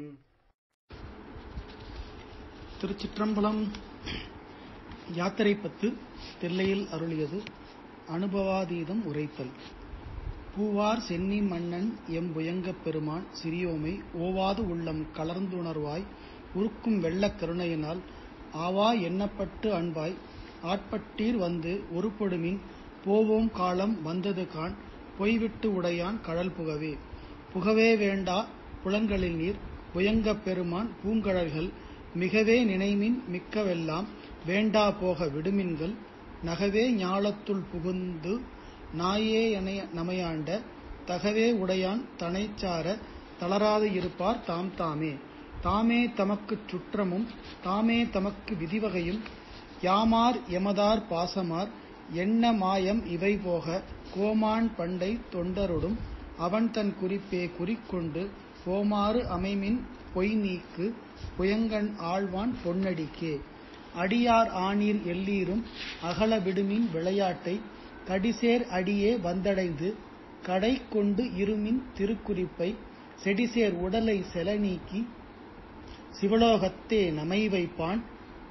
திருச்சிற்றம்பலம் யாத்திரை பத்து தில்லையில் அருளியது அனுபவாதீதம் உரைத்தல் பூவார் சென்னி மன்னன் எம் புயங்கப் பெருமான் சிறியோமை ஓவாது உள்ளம் கலர்ந்துணர்வாய் உருக்கும் வெள்ளக் கருணையினால் ஆவா எண்ணப்பட்டு அன்பாய் ஆட்பட்டீர் வந்து ஒருபடுமின் போவோம் காலம் வந்தது காண் பொய்விட்டு உடையான் கழல் புகவே புகவே வேண்டா புலன்களில் நீர் புயங்கப் பெருமான் பூங்கழல்கள் மிகவே நினைமின் மிக்கவெல்லாம் வேண்டா போக விடுமின்கள் நகவே ஞாலத்துள் புகுந்து நாயே எனைய நமையாண்ட தகவே உடையான் தனைச்சார தளராது இருப்பார் தாம் தாமே தாமே தமக்குச் சுற்றமும் தாமே தமக்கு விதிவகையும் யாமார் எமதார் பாசமார் எண்ண மாயம் இவை போக கோமான் பண்டை தொண்டரொடும் அவன் தன் குறிப்பே குறிக்கொண்டு போமாறு அமைமின் பொய் நீக்கு புயங்கண் ஆழ்வான் பொன்னடிக்கே அடியார் ஆணீர் எல்லீரும் அகல விடுமின் விளையாட்டை கடிசேர் அடியே வந்தடைந்து கடை கொண்டு இருமின் திருக்குறிப்பை செடிசேர் உடலை செல நீக்கி சிவலோகத்தே நமை வைப்பான்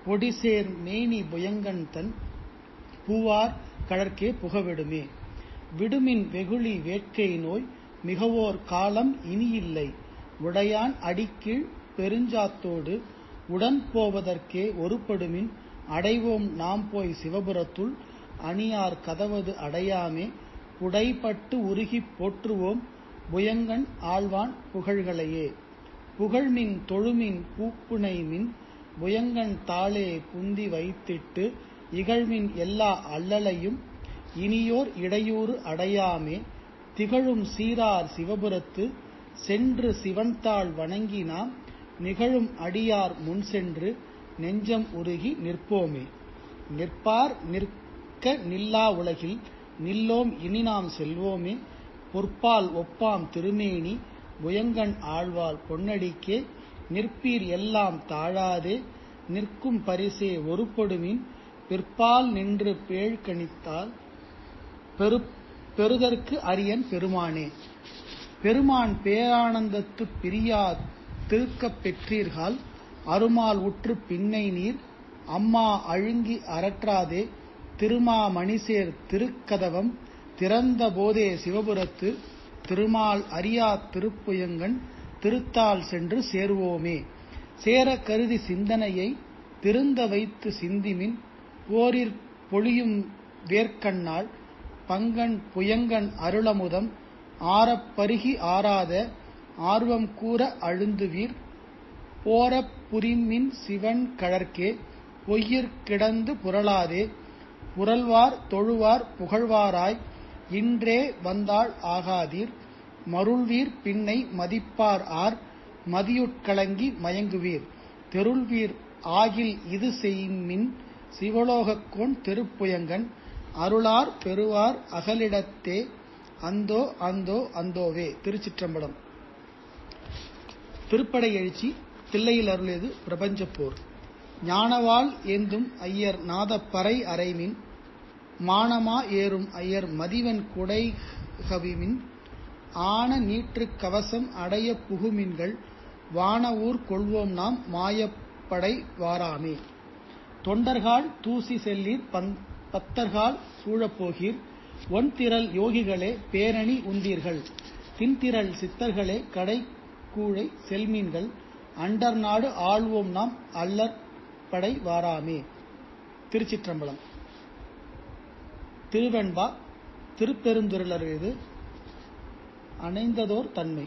பொடிசேர் மேனி புயங்கன் தன் பூவார் கழற்கே புகவிடுமே விடுமின் வெகுளி வேட்கை நோய் மிகவோர் காலம் இனியில்லை உடையான் அடிக்கீழ் பெருஞ்சாத்தோடு உடன் போவதற்கே ஒருப்படுமின் அடைவோம் நாம் போய் சிவபுரத்துள் அணியார் கதவது அடையாமே உடைப்பட்டு உருகிப் போற்றுவோம் புயங்கன் ஆழ்வான் புகழ்களையே புகழ்மின் தொழுமின் பூப்புனை மின் புயங்கன் தாளே புந்தி வைத்திட்டு இகழ்மின் எல்லா அல்லலையும் இனியோர் இடையூறு அடையாமே திகழும் சீரார் சிவபுரத்து சென்று சிவன்தாள் வணங்கி நாம் நிகழும் அடியார் முன் சென்று நெஞ்சம் உருகி நிற்போமே நிற்பார் நிற்க நில்லா உலகில் நில்லோம் இனி நாம் செல்வோமே பொற்பால் ஒப்பாம் திருமேனி புயங்கன் ஆழ்வாள் பொன்னடிக்கே நிற்பீர் எல்லாம் தாழாதே நிற்கும் பரிசே ஒருப்படுமின் பிற்பால் நின்று பேழ் கணித்தால் பெரு பெறுதற்கு அரியன் பெருமானே பெருமான் பேரானந்தத்து பிரியா திருக்கப் பெற்றீர்கள் அருமால் உற்று பின்னை நீர் அம்மா அழுங்கி அரற்றாதே திருமா மணிசேர் திருக்கதவம் திறந்த போதே சிவபுரத்து திருமால் அறியா திருப்புயங்கன் திருத்தால் சென்று சேருவோமே சேர கருதி சிந்தனையை திருந்த வைத்து சிந்திமின் போரிற் பொழியும் வேர்க்கண்ணாள் பங்கன் புயங்கன் அருளமுதம் ஆரப் பருகி ஆராத ஆர்வம் கூற அழுந்துவீர் போரப் புரிமின் சிவன் கழற்கே பொய்யிற் கிடந்து புரளாதே புரள்வார் தொழுவார் புகழ்வாராய் இன்றே வந்தாள் ஆகாதீர் மருள்வீர் பின்னை மதிப்பார் ஆர் மதியுட்கலங்கி மயங்குவீர் தெருள்வீர் ஆகில் இது செய்மின் சிவலோகக்கோன் திருப்புயங்கன் அருளார் பெறுவார் அகலிடத்தே அந்தோ அந்தோ அந்தோவே திருச்சிற்றம்பலம் திருப்படை எழுச்சி தில்லையில் அருளியது பிரபஞ்சப்போர் ஞானவாள் ஏந்தும் ஐயர் நாதப்பறை அறைமின் மானமா ஏறும் ஐயர் மதிவன் குடைகவிமின் ஆன நீற்றுக் கவசம் அடைய புகுமின்கள் வான ஊர் கொள்வோம் நாம் மாயப்படை வாராமே தொண்டர்கால் தூசி செல்லீர் பந்- பத்தர்கால் சூழப்போகீர் ஒன்திரள் யோகிகளே பேரணி உந்தீர்கள் தின்திரள் சித்தர்களே கடை கூழை செல்மீன்கள் அண்டர் நாடு ஆள்வோம் நாம் அல்லற்படை வாராமே திருச்சிற்றம்பலம் திருவெண்பா திருப்பெருந்துருளது அணைந்ததோர் தன்மை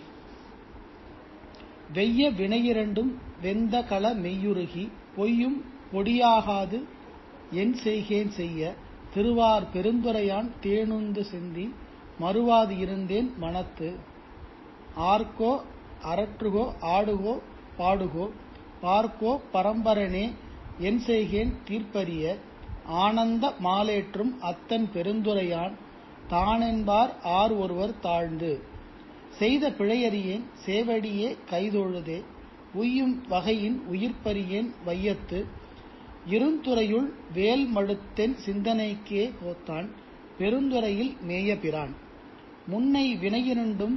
வெய்ய வினையிரண்டும் வெந்த கள மெய்யுருகி பொய்யும் பொடியாகாது என் செய்கேன் செய்ய திருவார் பெருந்துரையான் தேனுந்து செந்தி மறுவாது இருந்தேன் மனத்து ஆர்க்கோ அரற்றுகோ ஆடுகோ பாடுகோ பார்க்கோ பரம்பரனே என் செய்கேன் தீர்ப்பரிய ஆனந்த மாலேற்றும் அத்தன் பெருந்துரையான் தானென்பார் ஆர் ஒருவர் தாழ்ந்து செய்த பிழையறியேன் சேவடியே கைதொழுதே உய்யும் வகையின் உயிர்ப்பறியேன் வையத்து இருந்துறையுள் வேல் மடுத்தென் சிந்தனைக்கே போத்தான் பெருந்துறையில் மேய பிரான் முன்னை வினையிரண்டும்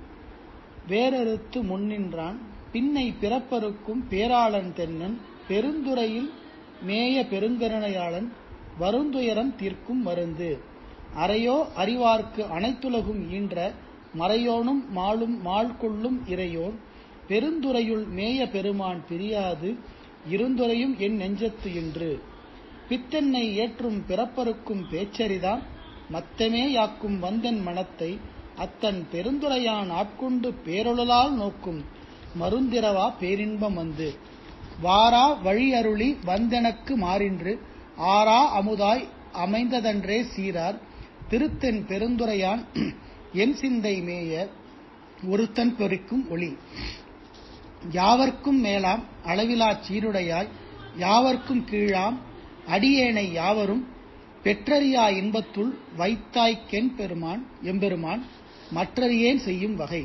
வேறறுத்து முன்னின்றான் பின்னை பிறப்பருக்கும் பேராளன் தென்னன் பெருந்துறையில் மேய பெருங்கருணையாளன் வருந்துயரம் தீர்க்கும் மருந்து அறையோ அறிவார்க்கு அனைத்துலகும் ஈன்ற மறையோனும் மாளும் மாள் கொள்ளும் இறையோன் பெருந்துறையுள் மேய பெருமான் பிரியாது இருந்துரையும் என் நெஞ்சத்து இன்று பித்தென்னை ஏற்றும் பிறப்பருக்கும் பேச்சரிதான் மத்தமே யாக்கும் வந்தன் மனத்தை அத்தன் பெருந்துரையான் ஆட்கொண்டு பேரொழலால் நோக்கும் மருந்திரவா பேரின்பம் வந்து வாரா வழியருளி வந்தெனக்கு மாறின்று ஆரா அமுதாய் அமைந்ததன்றே சீரார் திருத்தென் பெருந்துரையான் என் சிந்தை மேய ஒருத்தன் பொறிக்கும் ஒளி யாவர்க்கும் மேலாம் அளவிலாச் சீருடையாய் யாவர்க்கும் கீழாம் அடியேனை யாவரும் பெற்றறியா இன்பத்துள் வைத்தாய்க்கென் பெருமான் எம்பெருமான் மற்றறியேன் செய்யும் வகை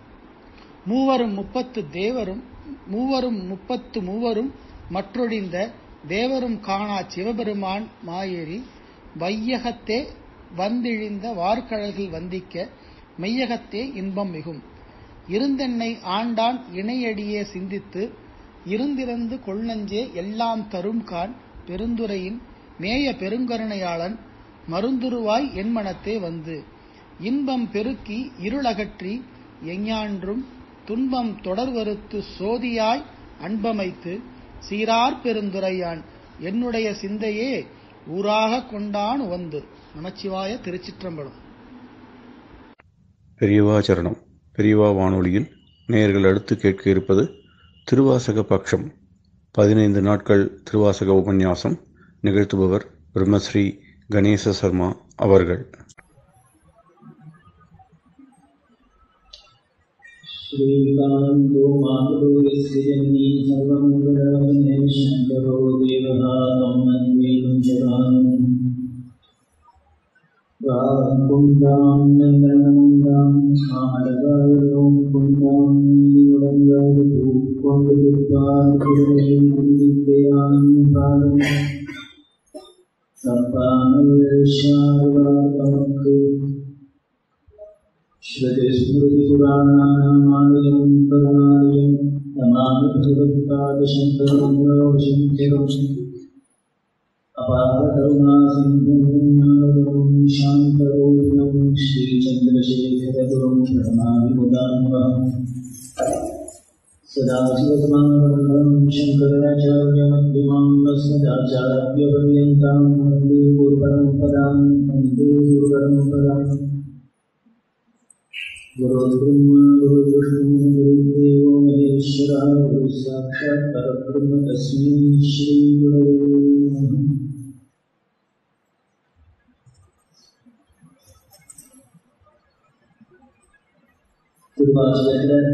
மூவரும் முப்பத்து தேவரும் மூவரும் முப்பத்து மூவரும் மற்றொழிந்த தேவரும் காணா சிவபெருமான் மாயேறி வையகத்தே வந்திழிந்த வார்கழல்கள் வந்திக்க மெய்யகத்தே இன்பம் மிகும் இருந்தென்னை ஆண்டான் இணையடியே சிந்தித்து இருந்திருந்து கொள்நஞ்சே எல்லாம் தரும்கான் பெருந்துரையின் மேய பெருங்கருணையாளன் மருந்துருவாய் என் மனத்தே வந்து இன்பம் பெருக்கி இருளகற்றி எஞ்ஞான்றும் துன்பம் தொடர்வறுத்து சோதியாய் அன்பமைத்து சீரார் பெருந்துரையான் என்னுடைய சிந்தையே ஊராகக் கொண்டான் வந்து நமச்சிவாய திருச்சிற்றம்பலம் பெரியவா சரணம் பெரியவா வானொலியில் நேயர்கள் அடுத்து கேட்க இருப்பது திருவாசக பக்ஷம் பதினைந்து நாட்கள் திருவாசக உபன்யாசம் நிகழ்த்துபவர் பிரம்மஸ்ரீ கணேச சர்மா அவர்கள் श्रीकान्तो मातरो यस्य जन्मी सर्वं विराजने शङ्करो देवः तं वन्दे कुञ्जरानम् कुन्दां नन्दनमुन्दां कामडगारुं कुन्दां नीलुडङ्गारुः கொண்டிருப்பார்களுடைய நம்பிக்கையானபாலும் சப்பாமல் தமக்கு श्रुतिस्मृतिपुराणानामालयं करुणालयं नमामि भगवत्पादशङ्करं लोकशङ्करम् अपारकरुणासिन्धुं ज्ञानगुरुं शान्तरूपिणं श्रीचन्द्रशेखरगुरुं प्रणमामि मुदान्वहम् सदाशिवसमारम्भं शङ्कराचार्यमध्यमां अस्मदाचार्यपर्यन्तां वन्दे गुरुपरम्परां वन्दे गुरुपरम्पराम् गुरुर्ब्रह्मा गुरुर्विष्णु गुरुर्देवो महेश्वरः गुरुः साक्षात् परब्रह्म तस्मै श्रीगुरवे नमः திருவாசகத்தில்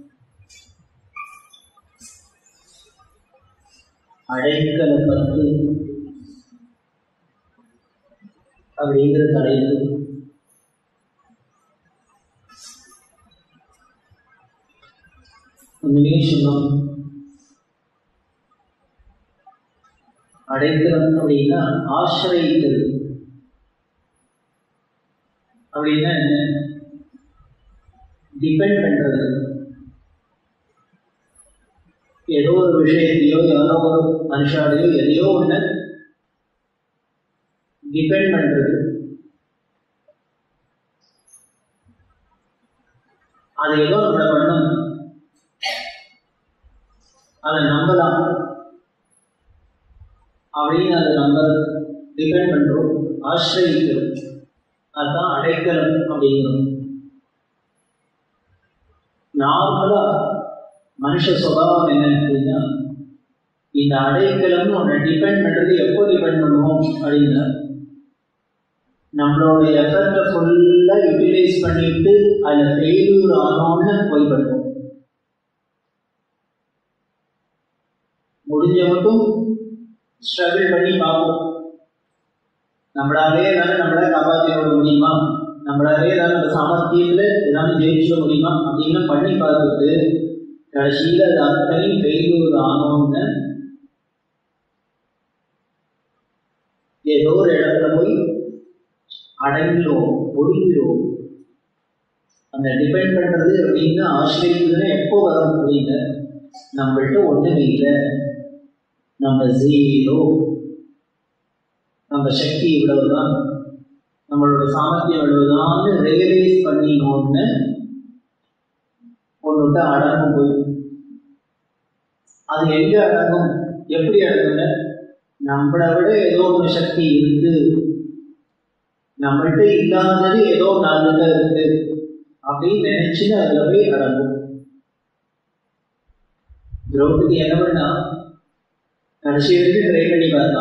அழைக்கல பத்து அப்படிங்கிற தலைப்பு உண்மையே சொன்னோம் அடைக்கலம் அப்படின்னா ஆசிரியத்தல் அப்படின்னா என்ன டிபெண்ட் பண்றது ஏதோ ஒரு விஷயத்தையோ யாரோ ஒரு மனுஷாலையோ எதையோ ஒண்ணு டிபெண்ட் பண்றது அது ஏதோ நம்மளை பண்ணும் அதை நம்பலாம் அப்படின்னு அதை நம்ம டிபெண்ட் பண்றோம் ஆசிரியக்கிறோம் அதுதான் அடைக்கலம் அப்படிங்கிறோம் நார்மலா மனுஷ சுபாவம் என்ன அப்படின்னா இந்த அடைக்கலம்னு ஒன்று டிபெண்ட் பண்றது எப்போ டிபெண்ட் பண்ணுவோம் அப்படின்னா நம்மளோட எஃபர்ட்டை ஃபுல்லா யூட்டிலைஸ் பண்ணிட்டு அதில் ஃபெயிலியூர் ஆனோன்னு போய் பண்ணுவோம் முடிஞ்ச மட்டும் ஸ்ட்ரகிள் பண்ணி பார்ப்போம் நம்மளாவே ஏதாவது நம்மளை காப்பாற்றி விட முடியுமா நம்மளாவே ஏதாவது நம்ம சாமர்த்தியத்தில் ஏதாவது ஜெயிச்சிட முடியுமா அப்படின்னு பண்ணி பார்த்துட்டு கடைசியில் அது அத்தனையும் ஃபெயிலியூர் ஆனோன்னு ஏதோ ஒரு இடத்துல போய் அடங்கிடும் ஒடுங்கிடும் அந்த டிபெண்ட் பண்றது அப்படின்னு ஆசிரியத்துன்னு எப்போ வரும் அப்படின்னு நம்மள்ட்ட ஒண்ணுமே இல்லை நம்ம ஜீரோ நம்ம சக்தி இவ்வளவுதான் நம்மளோட சாமர்த்தியம் இவ்வளவுதான்னு ரியலைஸ் பண்ணினோன்னு ஒன்றுட்ட அடங்கும் போய் அது எங்க அடங்கும் எப்படி அடங்குங்க நம்மளை விட ஏதோ ஒரு சக்தி இருக்கு நம்மள்ட்ட இல்லாதது ஏதோ நான்கிட்ட இருக்கு அப்படின்னு நினைச்சுன்னு அதுல போய் அடங்கும் திரௌபதி என்ன பண்ணா கடைசி வரைக்கும் ட்ரை பண்ணி பார்த்தா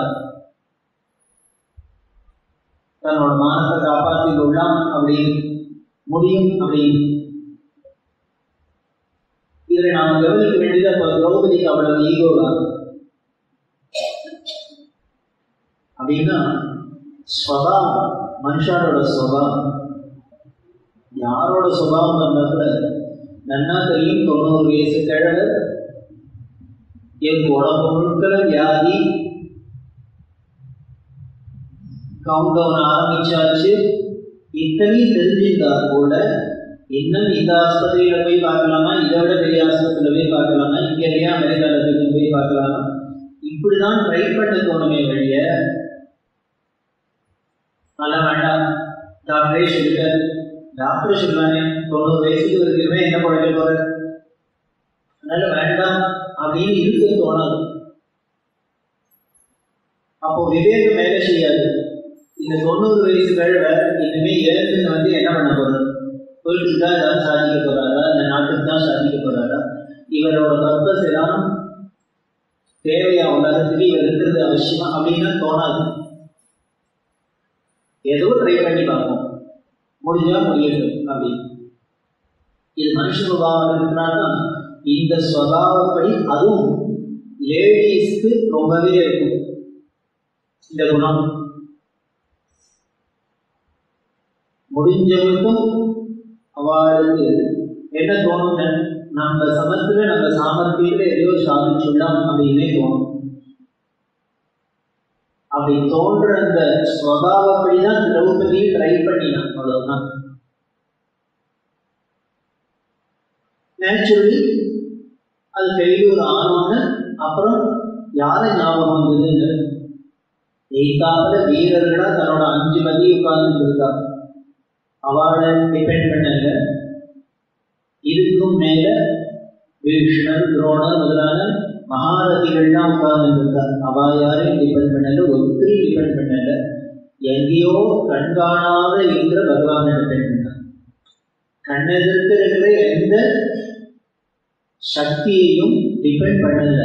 தன்னோட மானத்தை காப்பாற்றி கொள்ளலாம் அப்படின்னு முடியும் அப்படின்னு இதில் நாம் கவனிக்க வேண்டியது அப்போ திரௌபதிக்கு அவ்வளவு ஈகோ தான் அப்படின்னா ஸ்வபாவம் மனுஷாரோட சுபாவம் யாரோட சுபாவம் இருந்தா கூட நன்னா தெரியும் தொண்ணூறு வயசு கிழவர் என் உடம்பு முழுக்கிற வியாதி கவுண்ட் டவுன் ஆரம்பிச்சாச்சு இத்தனையும் தெரிஞ்சிருந்தா கூட இன்னும் இந்த ஆஸ்பத்திரியில போய் பார்க்கலாமா இதை விட பெரிய ஆஸ்பத்திரியில போய் பார்க்கலாமா இங்க இல்லையா அமெரிக்காவில் போய் பார்க்கலாமா இப்படிதான் ட்ரை பண்ண தோணுமே வழிய அதெல்லாம் வேண்டாம் டாக்டரே சொல்லிட்டாரு டாக்டர் சொல்றானே தொண்ணூறு வயசுக்கு வரைக்குமே என்ன குழந்தை போற அதனால வேண்டாம் அப்படின்னு இருக்க தோணாது அப்போ விவேகம் வேலை செய்யாது இந்த தொண்ணூறு வயசு கழுவ இனிமே இறந்துன்னு வந்து என்ன பண்ண போறது வீட்டுக்கு தான் ஏதாவது சாதிக்க போறாரா இந்த நாட்டுக்கு தான் சாதிக்க போறாரா இவரோட பர்பஸ் எல்லாம் தேவையா உலகத்துக்கு இவர் இருக்கிறது அவசியமா அப்படின்னு தோணாது ஏதோ ட்ரை பண்ணி பார்ப்போம் முடிஞ்சா முடியட்டும் அப்படின்னு இது மனுஷ சுபாவம் இருக்கிறால்தான் இந்த சுவாவப்படி அதுவும் லேடிஸ்க்கு ரொம்பவே இருக்கும் இந்த குணம் முடிஞ்சவருக்கும் அவளுக்கு என்ன தோணும் நம்ம சமத்துல நம்ம சாமர்த்தியத்துல எதையோ சாதிச்சுள்ளோம் அப்படின்னே தோணும் அப்படி தோன்ற அந்த ஸ்வபாவப்படிதான் திரௌபதி ட்ரை பண்ணினான் அவ்வளவுதான் நேச்சுரலி அது ஃபெயிலியூர் ஆனோன்னு அப்புறம் யாரை ஞாபகம் வந்ததுன்னு எய்தாப்புல வீரர்களா தன்னோட அஞ்சு மதி உட்கார்ந்து இருக்கா அவளை டிபெண்ட் பண்ணல இதுக்கும் மேல பீஷ்ணர் துரோணர் முதலான மகாரதிகள்லாம் உட்கார்ந்து இருந்தார் அவ யாரையும் டிபெண்ட் பண்ணல ஒருத்தரையும் டிபெண்ட் பண்ணல எங்கேயோ கண்காணாத இருக்கிற பகவானை டிபெண்ட் பண்ணார் கண்ணெதிர்த்து இருக்கிற எந்த சக்தியையும் டிபெண்ட் பண்ணல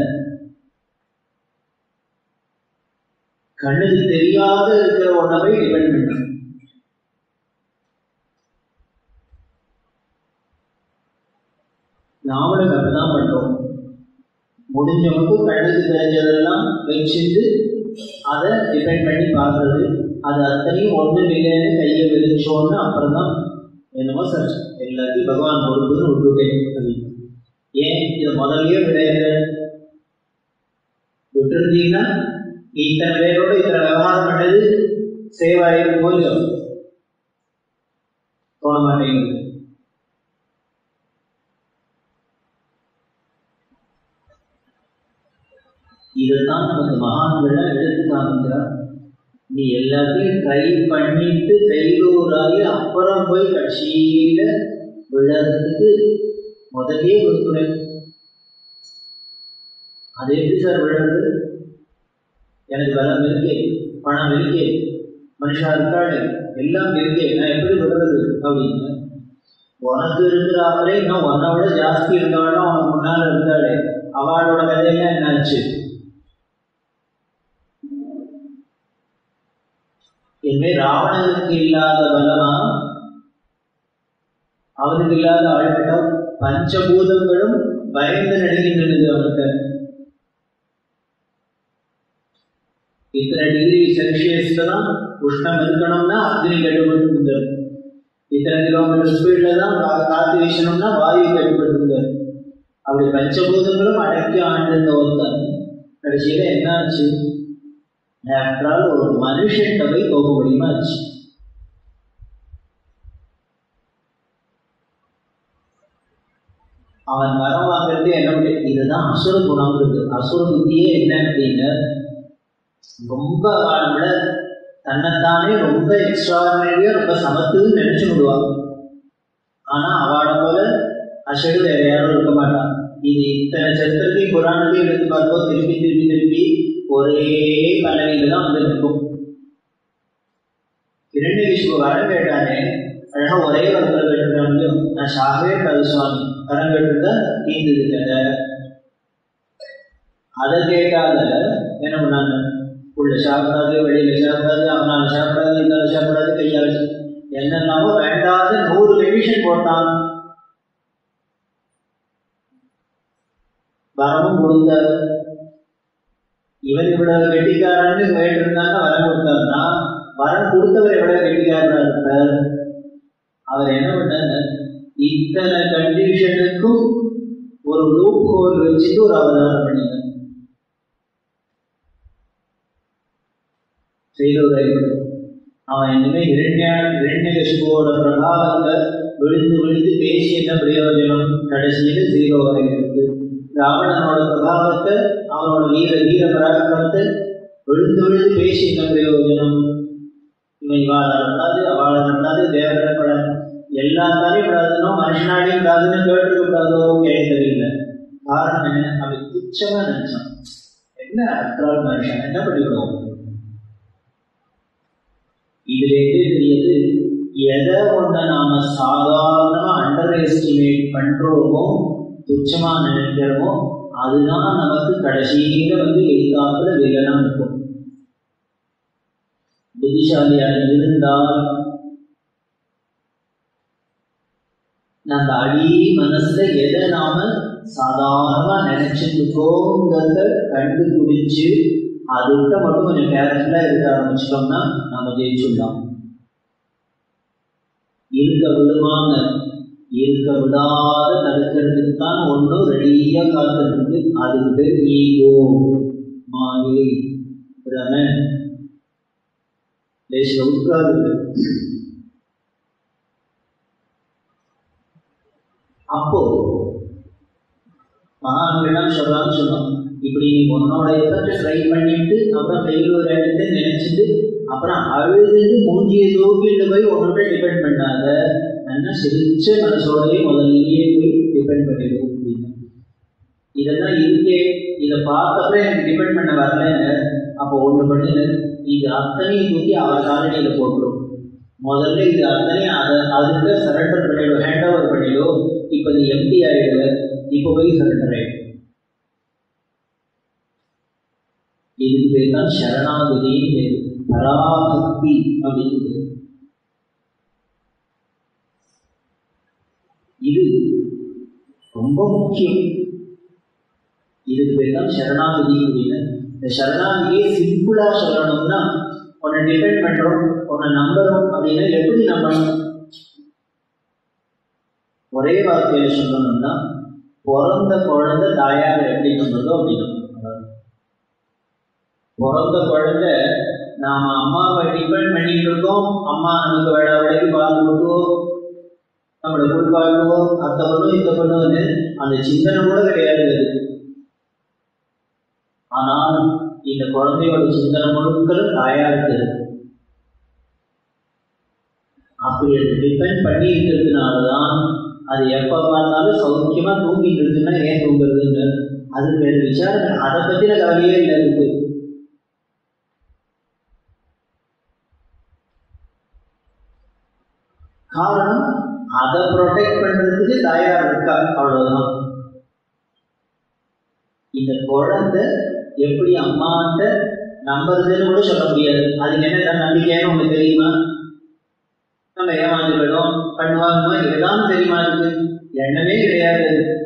கண்ணுக்கு தெரியாத இருக்கிற உணவை டிபெண்ட் பண்ணார் நாமளும் அப்படிதான் பண்றோம் முடிஞ்சவங்க கண்ணுக்கு தெரிஞ்சதெல்லாம் வச்சுட்டு அதை டிபெண்ட் பண்ணி பார்க்கறது அது அத்தனையும் ஒன்றும் இல்லைன்னு கையை விரிச்சோன்னு அப்புறம் தான் என்னமோ சார் எல்லாத்தையும் பகவான் பொறுப்புன்னு விட்டுட்டேன் அப்படின்னு ஏன் இது முதல்லயே விடையில விட்டுருந்தீங்கன்னா இத்தனை பேரோட இத்தனை விவகாரம் பண்ணது சேவாயிருக்கும் போது தோண மாட்டேங்குது இதுதான் நமக்கு மகான்கள் எடுத்து காமிக்கிறார் நீ எல்லாத்தையும் ட்ரை பண்ணிட்டு ஃபெயிலூராகி அப்புறம் போய் கட்சியில விழறதுக்கு முதலே ஒரு அது எப்படி சார் விழுறது எனக்கு பலம் இருக்கே பணம் இருக்கே மனுஷா இருக்காளே எல்லாம் இருக்கே நான் எப்படி விடுறது அப்படின்னு உனக்கு இருக்கிறாங்களே இன்னும் உன்னை விட ஜாஸ்தி இருக்காலும் அவனுக்கு முன்னால் இருந்தாளே அவளோட கதையெல்லாம் என்னாச்சு இனிமே ராவணனுக்கு இல்லாத பலமா அவனுக்கு இல்லாத ஆழ்விடம் பஞ்சபூதங்களும் பயந்து நடுங்கின்றது அவனுக்கு இத்தனை டிகிரி செல்சியஸ்ல தான் உஷ்ணம் இருக்கணும்னா அக்னி கட்டுப்பட்டு இத்தனை கிலோமீட்டர் ஸ்பீட்ல தான் காத்து வீசணும்னா வாயு கட்டுப்பட்டு அப்படி பஞ்சபூதங்களும் அடக்கி ஆண்டிருந்த ஒருத்தன் கடைசியில என்ன ஆச்சு ஆஃப்டர் ஒரு மனுஷன் போய் போக முடியுமா ஆச்சு அவன் வரம் வாங்குறது என்ன பண்ணி இதுதான் அசுர குணம்ன்றது அசுர புத்தியே என்ன அப்படின்னு ரொம்ப அவளோட தன்னைத்தானே ரொம்ப எக்ஸ்ட்ராடினரியா ரொம்ப சமத்துன்னு நினைச்சு விடுவான் ஆனா அவளை போல அசடு வேற யாரும் இருக்க மாட்டான் இது இத்தனை சத்திரத்தையும் புராணத்தையும் எடுத்து பார்ப்போம் திருப்பி திருப்பி திருப்பி ஒரே பல்லவியில தான் வந்து நிற்கும் இரண்டு விஷ்ணு வரம் கேட்டானே அழகா ஒரே வரத்துல கேட்டுட்டாங்க நான் சாகவே கவி சுவாமி வரம் கேட்டுருந்தா தீர்ந்தது கதை அதை கேட்காத என்ன பண்ணாங்க உள்ள சாப்பிடாது வெளியில சாப்பிடாது அவனால சாப்பிடாது இந்தால சாப்பிடாது கையால் என்னெல்லாமோ வேண்டாத நூறு கண்டிஷன் போட்டான் வரமும் கொடுத்த இவன் இவ்வளவு கெட்டிக்காரன்னு கேட்டிருந்தாங்க வரம் கொடுத்தாருன்னா வரம் கொடுத்தவர் எவ்வளவு கெட்டிக்காரனா இருப்பார் அவர் என்ன பண்ணாங்க இத்தனை கண்டிஷனுக்கும் ஒரு லூப் ஹோல் வச்சுட்டு ஒரு அவதாரம் பண்ணினார் செய்தவரை அவன் இனிமே இரண்யா இரண்யகசிபுவோட பிரபாவத்தை விழுந்து விழுந்து பேசி என்ன பிரயோஜனம் கடைசியில் ஜீரோ வரை இருக்கு ராவணனோட பிரபாவத்தை அவனோட வீர வீர பராக்கிரமத்தை விழுந்து விழுந்து பேசி என்ன பிரயோஜனம் இவன் இவாள நடந்தாது அவளை நடந்தாது தேவரை பட எல்லாத்தாலையும் விடாதுனோ மனுஷனாலையும் விடாதுன்னு கேட்டுக்க கூடாதோ கேட்க தெரியல காரணம் என்ன அவன் துச்சமா நினைச்சான் என்ன அற்றால் மனுஷன் என்ன பண்ணிவிடுவோம் இதுல இருந்து தெரியுது எதை ஒண்ண நாம சாதாரணமா அண்டர் எஸ்டிமேட் பண்றோமோ துச்சமா நினைக்கிறோமோ அதுதான் நமக்கு கடைசியில வந்து எதிர்காப்புல வில்லனா இருக்கும் புத்திசாலியாக இருந்தால் நம்ம அடி மனசுல எதை நாம சாதாரணமா நினைச்சிருக்கோங்கிறத கண்டுபிடிச்சு அதுகிட்ட மட்டும் கொஞ்சம் கேர்ஃபுல்லா இருக்க ஆரம்பிச்சிட்டோம்னா நம்ம ஜெயிச்சுடலாம் இருக்க விடுமாங்க இருக்க விடாத தடுக்கிறதுக்கு தான் ஒன்றும் ரெடியா காத்துருக்கு அதுக்கு பேர் ஈகோ மாயை பிரம லேசில் உட்காரு அப்போ மகான்கள்லாம் சொல்றான்னு சொன்னோம் இப்படி நீ உன்னோட எஃபர்ட் ட்ரை பண்ணிட்டு அப்புறம் ஃபெயிலியர் ஆகிட்டு நினைச்சிட்டு அப்புறம் அழுது மூஞ்சியை தூக்கிட்டு போய் உன்னோட டிபெண்ட் பண்ணாத நல்லா சிரிச்ச மனசோடவே முதல்லயே போய் டிபெண்ட் பண்ணிடும் அப்படின்னு இதெல்லாம் இருக்கே இதை பார்த்தப்ப எனக்கு டிபெண்ட் பண்ண வரலங்க அப்போ ஒன்று பண்ணுங்க இது அத்தனையும் தூக்கி அவர் காலடியில் போட்டுரும் முதல்ல இது அத்தனையும் அதை அதுக்கு சரண்டர் பண்ணிடும் ஹேண்ட் ஓவர் பண்ணிடும் இப்போ நீ எம்டி ஆயிடுவ இப்போ போய் சரண்டர் ஆயிடும் இதுக்கு பேர் தான் சரணாகதின்னு பேர் பராபக்தி அப்படின்னு பேர் இது ரொம்ப முக்கியம் இதுக்கு பேர் தான் சரணாகதி அப்படின்னு இந்த சரணாகதியை சிம்பிளா சொல்லணும்னா உன்னை டிபெண்ட் பண்றோம் உன்னை நம்புறோம் அப்படின்னா எப்படி நம்பணும் ஒரே வார்த்தையில சொல்லணும்னா பிறந்த குழந்தை தாயார் எப்படி நம்புறதோ அப்படி நம்பணும் பிறந்த குழந்தை நாம அம்மாவை டிபெண்ட் பண்ணிட்டு இருக்கோம் அம்மா நமக்கு வேட வேலைக்கு பால் கொடுக்கும் நம்மளை குளிப்பாட்டுவோம் அத்தை பண்ணும் இந்த பண்ணுவோம்னு அந்த சிந்தனை கூட கிடையாது அது ஆனால் இந்த குழந்தையோட சிந்தனை முழுக்களும் தாயாருக்கு இருக்கு அப்படி அது டிபெண்ட் பண்ணி இருக்கிறதுனால தான் அது எப்போ பார்த்தாலும் சௌக்கியமா தூங்கிட்டு இருக்குன்னா ஏன் தூங்குறதுன்னு அது வேறு விசாரணை அதை பத்தின கவலையே இல்லை இருக்கு காரணம் அதை ப்ரொடெக்ட் பண்றதுக்கு தயார் இருக்கா அவ்வளவுதான் இந்த குழந்தை எப்படி அம்மாட்ட நம்புறதுன்னு கூட சொல்ல முடியாது அதுக்கு என்ன தான் நம்பிக்கைன்னு உங்களுக்கு தெரியுமா நம்ம ஏமாந்து போயிடும் பண்ணுவாங்க இதுதான் தெரியுமா இருக்கு எண்ணமே கிடையாது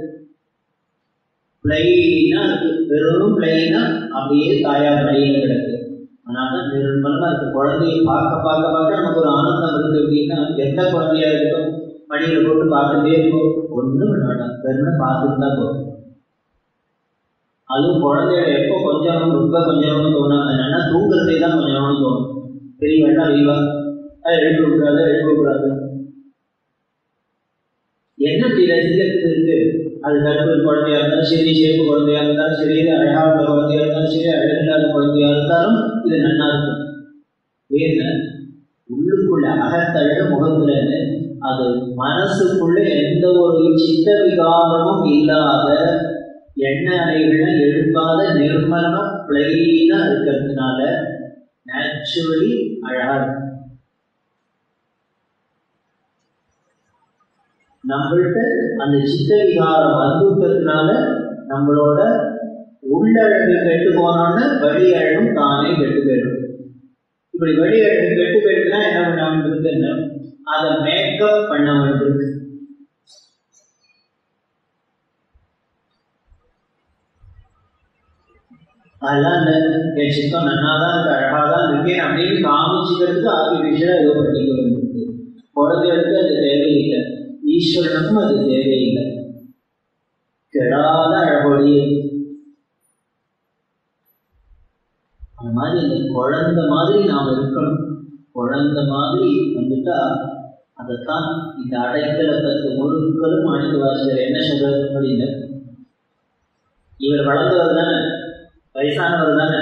பிளைனா இருக்கு வெறும் பிளைனா அப்படியே தாயார் வழியில கிடக்கு அதனால நிர்மலமா இருக்கு குழந்தையை பார்க்க பார்க்க பார்க்க நமக்கு ஒரு ஆனந்தம் இருக்கு அப்படின்னா எந்த குழந்தையா இருக்கும் மடியில போட்டு பார்த்துட்டே இருக்கும் ஒன்றும் பண்ண வேண்டாம் வெறும் பார்த்துட்டு தான் போகும் அதுவும் குழந்தையோட எப்போ கொஞ்சம் ரொம்ப கொஞ்சம்னு தோணும் என்னன்னா தூங்குறதே தான் கொஞ்சம்னு தோணும் பெரிய வேண்டாம் லீவா அதை எழுப்பி விடாது எழுப்பி விடாது என்ன இப்படி ரசிக்கிறதுக்கு இருக்கு அது கருப்பு குழந்தையா இருந்தாலும் சரி சேப்பு குழந்தையா இருந்தாலும் சரி அழகான குழந்தையா இருந்தாலும் சரி அழகில்லாத குழந்தையா இருந்தாலும் இது நல்லா இருக்கும் ஏன்னா உள்ளுக்குள்ள அகத்தழ முகத்துல அது மனசுக்குள்ள எந்த ஒரு சித்த விகாரமும் இல்லாத எண்ண அலைகளை எழுப்பாத நிர்மலமா பிளைனா இருக்கிறதுனால நேச்சுரலி அழகா இருக்கும் நம்மள்கிட்ட அந்த சித்த விகாரம் வந்துட்டதுனால நம்மளோட உள்ளழகு கெட்டு போனோன்னு வெளி அழகும் தானே கெட்டு போயிடும் இப்படி வெளி அழகு கெட்டு போயிடுச்சுன்னா என்ன பண்ண வேண்டியிருக்குன்னு அதை மேக்கப் பண்ண வேண்டியிருக்கு அதெல்லாம் இந்த என் சித்தம் நன்னா தான் இருக்கு அழகா தான் இருக்கேன் அப்படின்னு காமிச்சுக்கிறதுக்கு ஆர்டிஃபிஷியலாக ஏதோ பண்ணிக்க வேண்டியிருக்கு குழந்தைகளுக்கு அது தேவையில்லை ஈஸ்வரனுக்கும் அது தேவையில்லை கெடாத அழகொழியே அந்த மாதிரி இந்த குழந்தை மாதிரி நாம் இருக்கணும் குழந்தை மாதிரி வந்துட்டா அதைத்தான் இந்த அடைக்கல பத்து முழுக்களும் மாணிக்க வாசகர் என்ன சொல்றாரு அப்படின்னு இவர் வளர்ந்தவர் தானே வயசானவர் தானே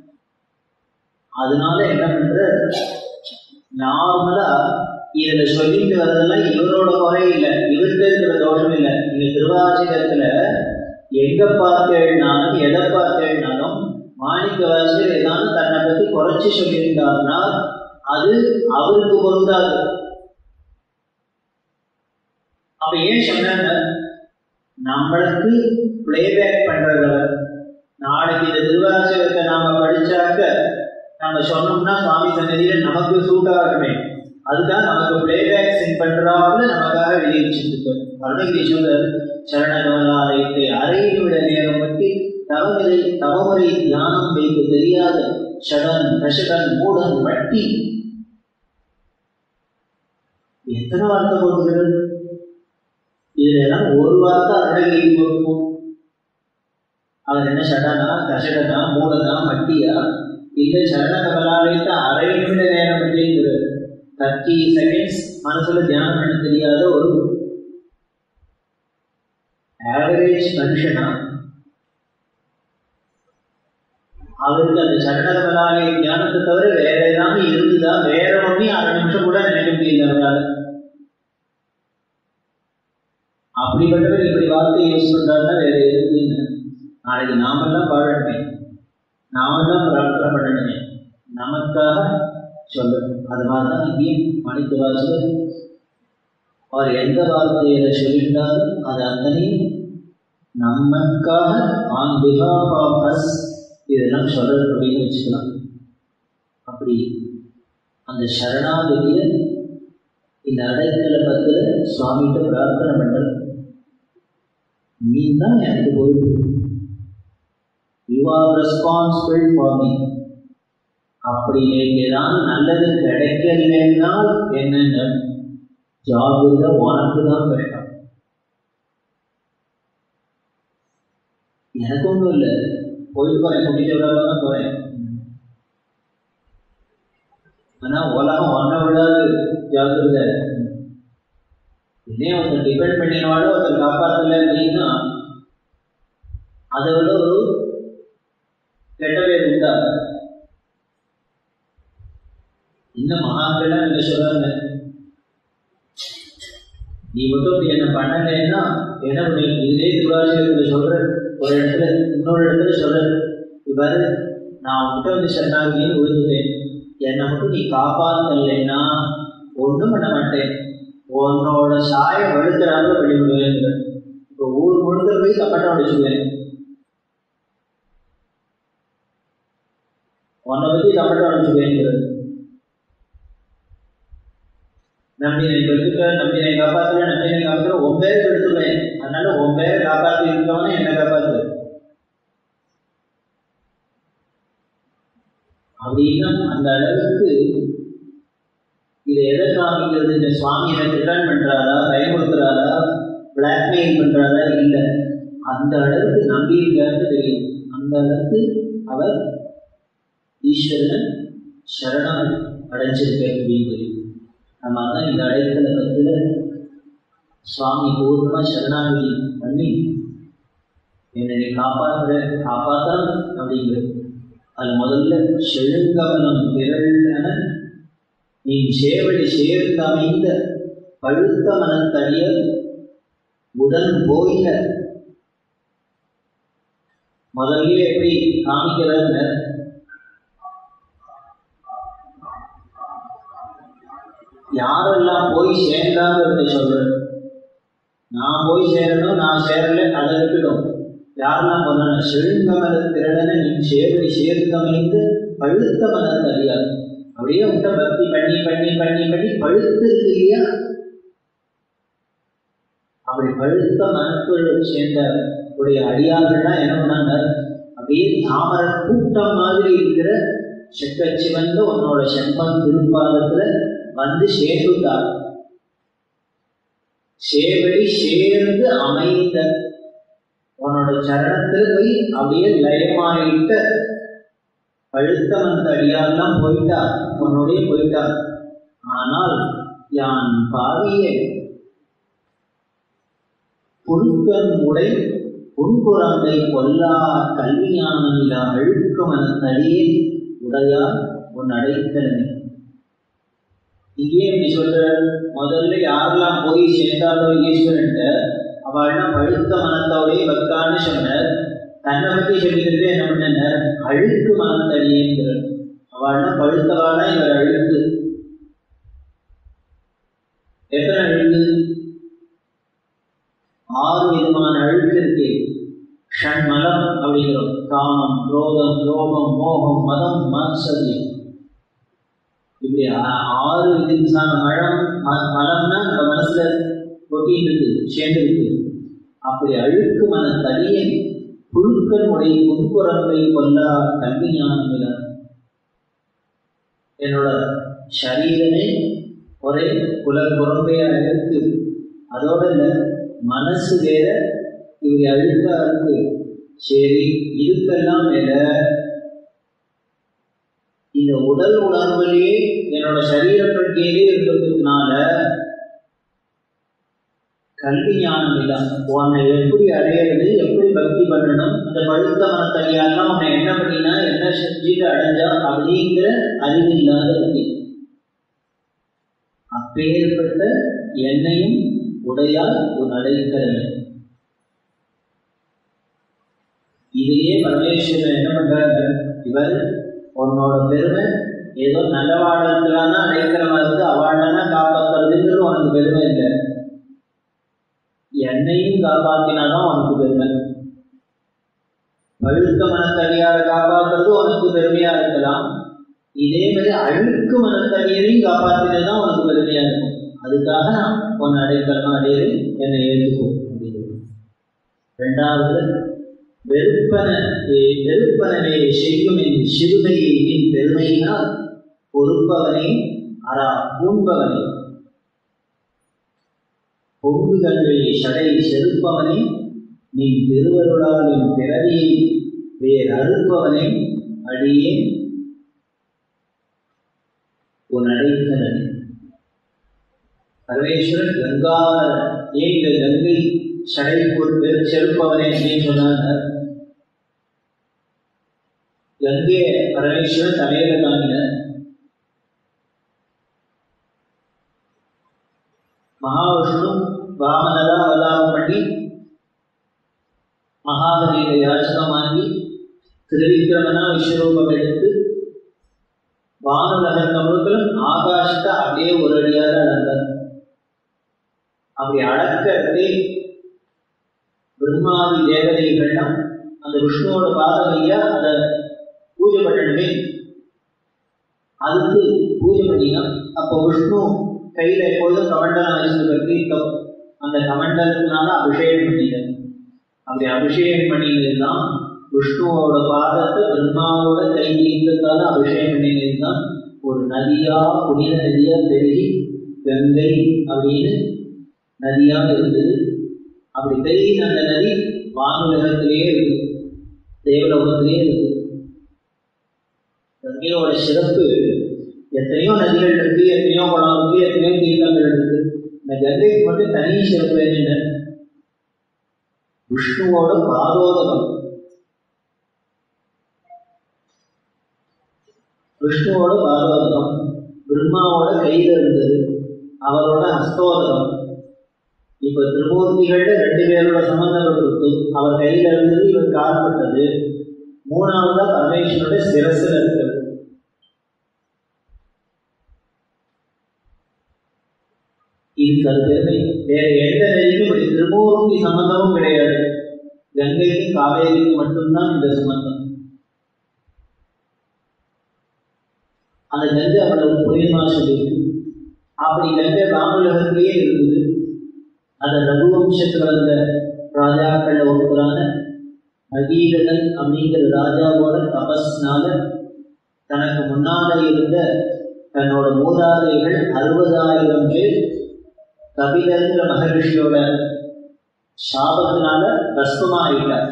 அதனால என்ன பண்ற நார்மலா இதுல சொல்லிட்டு வர்றதெல்லாம் இவரோட குறை இல்லை இவர்கிட்ட இருக்கிற தோஷம் இல்லை இங்க திருவாசகத்துல எங்க பார்த்தேன்னாலும் எதை பார்த்தேன்னாலும் மாணிக்க வாசகர் ஏதாவது தன்னை பத்தி குறைச்சு சொல்லியிருந்தாருன்னா அது அவருக்கு பொருந்தாது அப்ப ஏன் சொன்னாங்க நம்மளுக்கு பிளேபேக் பண்றவர் நாளைக்கு இந்த திருவாசகத்தை நாம படிச்சாக்க நம்ம சொன்னோம்னா சுவாமி சன்னதியில நமக்கு சூட் ஆகணுமே அதுதான் நமக்கு பிளேபேக் சிங் பண்றாப்புல நமக்காக வெளியிட்டு அருணகிரீஸ்வரர் சரணகமலாலயத்தை அறையில் விட நேரம் பற்றி தவமுறை தவமுறை தியானம் வைக்க தெரியாத ஷடன் கஷடன் மூடன் வட்டி எத்தனை வார்த்தை போடுகிறது இதுல எல்லாம் ஒரு வார்த்தை அருணகிரி கொடுக்கும் அவர் என்ன ஷடனா கஷடனா மூடனா மட்டியா இல்ல சரண கமலாலயத்தை அரை நிமிட நேரம் அப்படிங்கிறது தேர்ட்டி செகண்ட்ஸ் மனசுல தியானம் பண்ண தெரியாத ஒரு ஆவரேஜ் மனுஷனா அவருக்கு அந்த சரணகமலாலய தியானத்தை தவிர வேற ஏதாவது இருந்துதா வேற ஒன்றையும் அரை நிமிஷம் கூட நினைக்க முடியல அவரால் அப்படிப்பட்டவர் இப்படி வார்த்தை யூஸ் பண்றாருன்னா வேற எதுவும் இல்லை நாளைக்கு நாமெல்லாம் பாடணுமே நாமெல்லாம் பிரார்த்தனை பண்ணணுமே நமக்காக சொல்லணும் அது மாதிரிதான் இங்கேயும் மணிக்கு வாசல் அவர் எந்த வார்த்தையில சொல்லிட்டாலும் அது அத்தனையும் நமக்காக ஆன் பிஹாஃப் ஆஃப் அஸ் இதெல்லாம் சொல்றது அப்படின்னு வச்சுக்கலாம் அப்படி அந்த சரணாகதியை இந்த அடைக்கல பத்துல சுவாமிகிட்ட பிரார்த்தனை பண்றது நீ தான் எனக்கு பொறுப்பு you are responsible for me அப்படி எனக்கு ஏதாவது நல்லது கிடைக்கலைன்னா என்னங்க ஜாகிரத உனக்கு தான் கஷ்டம் எனக்கு ஒன்றும் இல்லை போயிட்டு போறேன் குட்டிச்சு தான் போறேன் ஆனா உலகம் ஒன்றை விடாது ஜாகிரதை இதே ஒருத்தர் டிபெண்ட் பண்ணினாலும் ஒருத்தர் காப்பாற்றல அப்படின்னா அதை விட ஒரு கெட்ட பேர் உண்டா இந்த மகான்கள்லாம் நீங்க சொல்றாங்க நீ மட்டும் இப்படி என்ன பண்ணலைன்னா என்ன பண்ணி இதே திருவாசகத்தில் சொல்ற ஒரு இடத்துல இன்னொரு இடத்துல சொல்ற இவ்வாறு நான் உன்கிட்ட வந்து சரணாகின்னு விழுந்துட்டேன் என்னை மட்டும் நீ காப்பாற்றலைன்னா ஒன்றும் பண்ண மாட்டேன் உன்னோட சாய வழுக்கிறாங்க வெளிவிடுவேன் இப்போ ஊர் முழுக்க போய் கப்பட்டம் அடிச்சுவேன் உன்னை பத்தி கப்பட்டம் அடிச்சுவேன் நம்பினை பெற்றுக்க நம்பினை காப்பாற்றுற நம்பினை காப்பாற்றுற உன் பேரை எடுத்துவேன் அதனால உன் பேரை காப்பாற்றி இருக்கவனே என்ன காப்பாத்து அப்படின்னா அந்த அளவுக்கு இதை எதை காமிக்கிறது இந்த சுவாமி எனக்கு ரிட்டர்ன் பண்றாரா பயமுறுத்துறாரா பிளாக்மெயில் பண்றாரா இல்லை அந்த அளவுக்கு நம்பி இருக்காருன்னு தெரியும் அந்த அளவுக்கு அவர் ஈஸ்வரன் சரணம் அடைஞ்சிருக்க அப்படின்னு தெரியும் நம்ம அதான் இந்த அடைக்கல பத்துல சுவாமி பூர்ணமா சரணாகதி பண்ணி என்னை நீ காப்பாற்றுற காப்பாத்தான் அப்படிங்கிறது அது முதல்ல செழுங்கமலம் திரளன நீ சேவடி சேர்ந்து அமைந்த பழுத்த மனத்தடிய உடன் போயில முதல்ல எப்படி காமிக்கிறாங்க யாரெல்லாம் போய் சேர்ந்தாங்கிறத சொல்றது நான் போய் சேரணும் நான் சேரல அதை விட்டுடும் யாரெல்லாம் பண்ணணும் செழுங்கமல திரளன நீ சேவடி சேர்ந்தமைந்து பழுத்த மனத்தை அறியாது அப்படியே உண்ட பக்தி பண்ணி பண்ணி பண்ணி பண்ணி பழுத்து இருக்கு இல்லையா அப்படி பழுத்த மனக்குள் சேர்ந்த உடைய அடியார்கள்லாம் என்ன பண்ணாங்க அப்படியே தாமர கூட்டம் மாதிரி இருக்கிற செக்கச்சிவந்த உன்னோட செம்பன் திருப்பாதத்துல வந்து சேர்ந்துட்டார் சேவடி சேர்ந்து அமைந்த உன்னோட சரணத்துல போய் அப்படியே லயமாயிட்ட பழுத்த வந்த அடியாரெல்லாம் போயிட்டா உன்னோடய போயிட்டா ஆனால் யான் பாவிய புழுக்கன் உடை புன்புறந்தை கொல்லா கல்வியானமில அழுக்கு மனத்தடியே உடையார் உன் அடைக்கலமே இங்கே இப்படி சொல்ற முதல்ல யாரெல்லாம் போய் சேர்ந்தாலோ ஈஸ்வரன்ட்ட அவள்லாம் பழுத்த மனத்தோடய பக்தான்னு சொன்னார் தன்னை பற்றி சொல்லிக்கிட்டு என்ன பண்ணார் அழுக்கு மனத்தடியேங்கிறார் அவள்லாம் பழுத்தவாளா இவர் அழுக்கு எத்தனை அழுக்கு ஆறு விதமான அழுக்கு இருக்கு ஷண்மலம் அப்படிங்கிறோம் காமம் குரோதம் லோகம் மோகம் மதம் மாத்சரியம் இப்படி ஆ- ஆறு விதமான மழம் ம- மலம்னா நம்ம மனசுல ஒட்டிட்டு இருக்கு சேர்ந்து இருக்கு அப்படி அழுக்கு மன தனியை புழுக்கள் உடைய முன்புறங்களை கொல்லா கல்வி ஞானம் இல்ல என்னோட சரீரமே ஒரே குல குரம்பையா இருக்கு அதோட இல்ல மனசு வேற இப்படி அழுக்கா இருக்கு சரி இதுக்கெல்லாம் மேல இந்த உடல் உணர்வுலயே என்னோட சரீர பிரட்டியிலே இருக்கிறதுனால கல்வி ஞானம் இல்லை உன்னை எப்படி அடையிறது எப்படி பக்தி பண்ணணும் அந்த பழுத்த மனத்தடியாலாம் உன்னை என்ன பண்ணினா என்ன செஞ்சுட்டு அடைஞ்சா அப்படிங்கிற அறிவு இல்லாத இருக்கு அப்பேற்பட்ட என்னையும் உடையால் உன் அடைக்கலை இதையே பரமேஸ்வரன் என்ன பண்றாரு இவர் உன்னோட பெருமை ஏதோ நல்லவாழலாம் அடைக்கிறவா இருந்து அவாழ்னா காப்பாத்துறதுங்கிறது உனக்கு பெருமை இல்லை என்னையும் காப்பாத்தினாதான் உனக்கு பெருமை பழுத்த மனத்தடியாரை காப்பாற்றுறது உனக்கு பெருமையா இருக்கலாம் இதே மாதிரி அழுக்கு மனத்தடியரையும் காப்பாத்தினதுதான் உனக்கு பெருமையா இருக்கும் அதுக்காக நான் உன்னை அடைக்கலமா அடையிறது என்னை ஏற்றுக்கும் அப்படிங்கிறது ரெண்டாவது வெறுப்பன வெறுப்பனவே செய்யும் என் சிறுமையை என் பெருமையினால் பொறுப்பவனே அரா பூண்பவனே பொங்குகளில் சடை செருப்பவனே நீ திருவருளால் என் பிறவியை வேறு அறுப்பவனே அடியே உன் அடைக்கலனே பரமேஸ்வரன் கங்காதரன் ஏன் இந்த கங்கை சடை போட்டு செருப்பவனே அப்படின்னு சொன்னாங்க கங்கைய பரமேஸ்வரன் தலையில தாங்கினார் மகாவிஷ்ணு வாமனரா அவதாரம் பண்ணி மகாபலியில யாச்சகம் வாங்கி திருவிக்கிரமனா விஸ்வரூபம் எடுத்து வானுலக முழுக்களும் ஆகாசத்தை அப்படியே ஒரு அடியாக அளந்தார் அப்படி அளக்கிறதே பிரம்மாதி தேவதைகள்லாம் அந்த விஷ்ணுவோட பாதமையா அதை பூஜை பண்ணணுமே அதுக்கு பூஜை பண்ணினா அப்போ விஷ்ணு கையில எப்பொழுதும் கமண்டலம் வச்சிருக்க தீர்த்தம் அந்த கமண்டலத்தினால அபிஷேகம் பண்ணினார் அப்படி அபிஷேகம் பண்ணினதுதான் விஷ்ணுவோட பாதத்தை பிரம்மாவோட கை தீர்த்தத்தால அபிஷேகம் பண்ணினதுதான் ஒரு நதியா புனித நதியா பெருகி கங்கை அப்படின்னு நதியா இருந்தது அப்படி பெருகின அந்த நதி வானுலகத்திலேயே இருக்கு தேவலோகத்திலேயே இருக்கு கங்கையோட சிறப்பு எத்தனையோ நதிகள் இருக்கு எத்தனையோ குளம் இருக்கு எத்தனையோ தீர்த்தங்கள் இருக்கு இந்த கங்கைக்கு மட்டும் தனி சிறப்பு என்ன விஷ்ணுவோட பாதோதகம் விஷ்ணுவோட பாதோதகம் பிரம்மாவோட கையில இருந்தது அவரோட ஹஸ்தோதகம் இப்ப திருமூர்த்திகள்ல ரெண்டு பேரோட சம்பந்தம் இருக்கு அவர் கையில இருந்தது இவர் கால்பட்டது மூணாவதா பரமேஸ்வரோட சிரசுல இருக்கிறது இதுக்கு அது பெருமை வேற எந்த நதிக்கும் இப்படி திருமூர்த்தி சம்பந்தமும் கிடையாது கங்கைக்கும் காவேரிக்கும் மட்டும்தான் இந்த சம்பந்தம் அந்த கங்கை அவ்வளவு புனிதமா சொல்லியிருக்கு அப்படி கங்கை காமலகத்திலேயே இருந்தது அந்த ரகுவம்சத்துல வந்த ராஜாக்கள் ஒருவரான நகீரதன் அப்படிங்கிற ராஜாவோட தபஸ்னால தனக்கு முன்னால இருந்த தன்னோட மூதாதைகள் அறுபதாயிரம் பேர் கபிலங்கிற மகரிஷியோட சாபத்தினால பஸ்மமா ஆயிட்டார்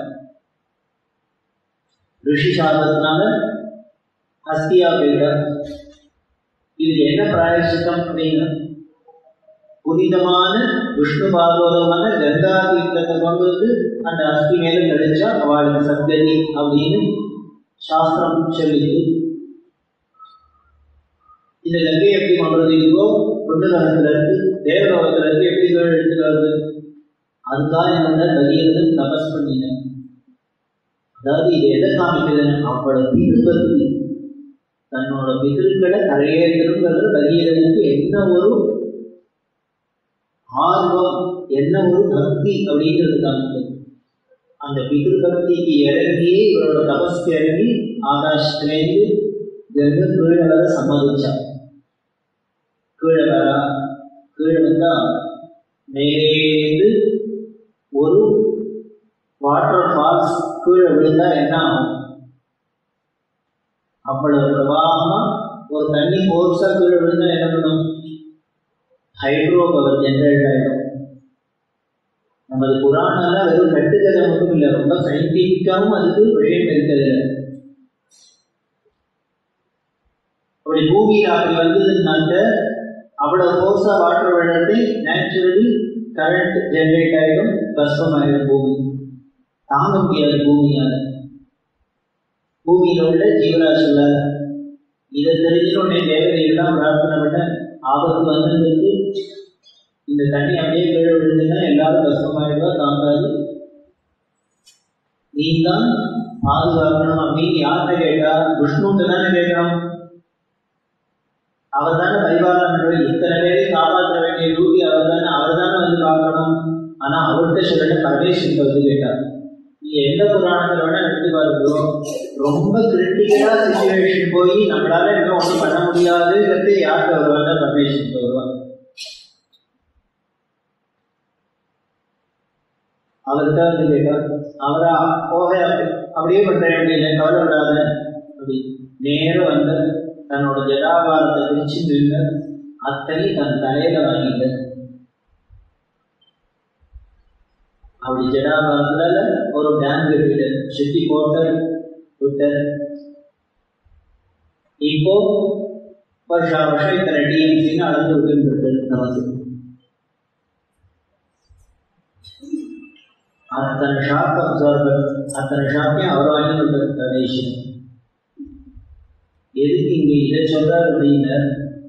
ரிஷி சாபத்தினால ஹஸ்தியா போயிட்டார் இது என்ன பிராயசித்தம் அப்படின்னா புனிதமான விஷ்ணு பாகவதமான கங்கா தீர்த்தத்தை கொண்டு வந்து அந்த அஸ்தி மேல கிடைச்சா அவளுக்கு சத்கதி அப்படின்னு சாஸ்திரம் சொல்லிது இந்த கங்கை எப்படி கொண்டு இருக்கோ விட்டுலகத்துல இருக்கு தேவலோகத்துல இருக்கு எப்படி கீழே எடுத்துட்டு வருது அதுதான் என்னோட கலியர்கள் தபஸ் பண்ணினேன் அதாவது இது எதை காமிக்குதுன்னு அவளோட பிதுபக்தி தன்னோட பிதிருக்களை கரையேற்றணுங்கிறது கலியர்களுக்கு என்ன ஒரு ஆர்வம் என்ன ஒரு பக்தி அப்படிங்கிறது காமிக்குது அந்த பிதிரு பக்திக்கு இறங்கியே இவரோட தபஸ்க்கு இறங்கி ஆகாசத்திலேருந்து கங்கை கீழே வர சம்மதிச்சான் கீழே வரா கீழே வந்தா நேரேந்து ஒரு வாட்டர் ஃபால்ஸ் கீழே விழுந்தா என்ன ஆகும் அவ்வளவு பிரவாகமா ஒரு தண்ணி ஃபோர்ஸா கீழே விழுந்தா என்ன பண்ணும் ஹைட்ரோ பவர் ஜென்ரேட் ஆகிடும் நமது புராணம்லாம் வெறும் கட்டுக்கதை மட்டும் இல்லை ரொம்ப சயின்டிஃபிக்காவும் அதுக்கு விஷயம் இருக்கிறது அப்படி பூமியில் அப்படி வந்ததுனாக்க அவ்வளவு ஃபோர்ஸா வாட்டர் விழுறது நேச்சுரலி கரண்ட் ஜென்ரேட் ஆகிடும் கஷ்டம் ஆகிடும் பூமி தாங்க முடியாது பூமியால் பூமியில் உள்ள ஜீவராசிகளால் இதை தெரிஞ்சுக்கொண்டே தேவதையெல்லாம் பிரார்த்தனை பண்ண ஆபத்து வந்ததுக்கு இந்த தண்ணி அப்படியே கீழே விழுந்துன்னா எல்லாரும் கஷ்டமாயிடுவா தாங்காது நீ தான் பாதுகாக்கணும் அப்படின்னு யார்கிட்ட கேட்டா விஷ்ணுன்ட்டு தானே கேட்கணும் அவர் தானே பரிபாலனம் இத்தனை பேரையும் காப்பாற்ற வேண்டிய டியூட்டி அவர் தானே அவர் தானே வந்து பார்க்கணும் ஆனா அவர்கிட்ட சொல்லிட்டு பரமேஸ்வரன் வந்து கேட்டார் நீ எந்த புராணத்துல வேணா எடுத்து பாருங்களோ ரொம்ப கிரிட்டிக்கலா சுச்சுவேஷன் போய் நம்மளால இன்னும் ஒன்றும் பண்ண முடியாதுங்கிறது யாருக்கு வருவாங்க பரமேஸ்வரன் வருவாங்க அவர்கிட்ட வந்து கேட்டார் அவரா போக அப்படியே பண்றேன் அப்படின்னு கவலைப்படாத அப்படி நேரம் வந்து தன்னோட ஜடாபாரத்தை விரிச்சு நின்று அத்தனை தன் தலையில வாங்கிட்டு அப்படி ஜடாபாரத்துல ஒரு டேம் கட்டிட்டு சுத்தி போட்டு விட்டு இப்போ வருஷா வருஷம் இத்தனை டிஎம்சின்னு அளந்து விட்டு நமக்கு அத்தனை ஷாக் அப்சர்வர் அத்தனை ஷாக்கையும் அவர் வாங்கி கணேசன் எதுக்கு இங்க இதை சொல்றார் அப்படின்னா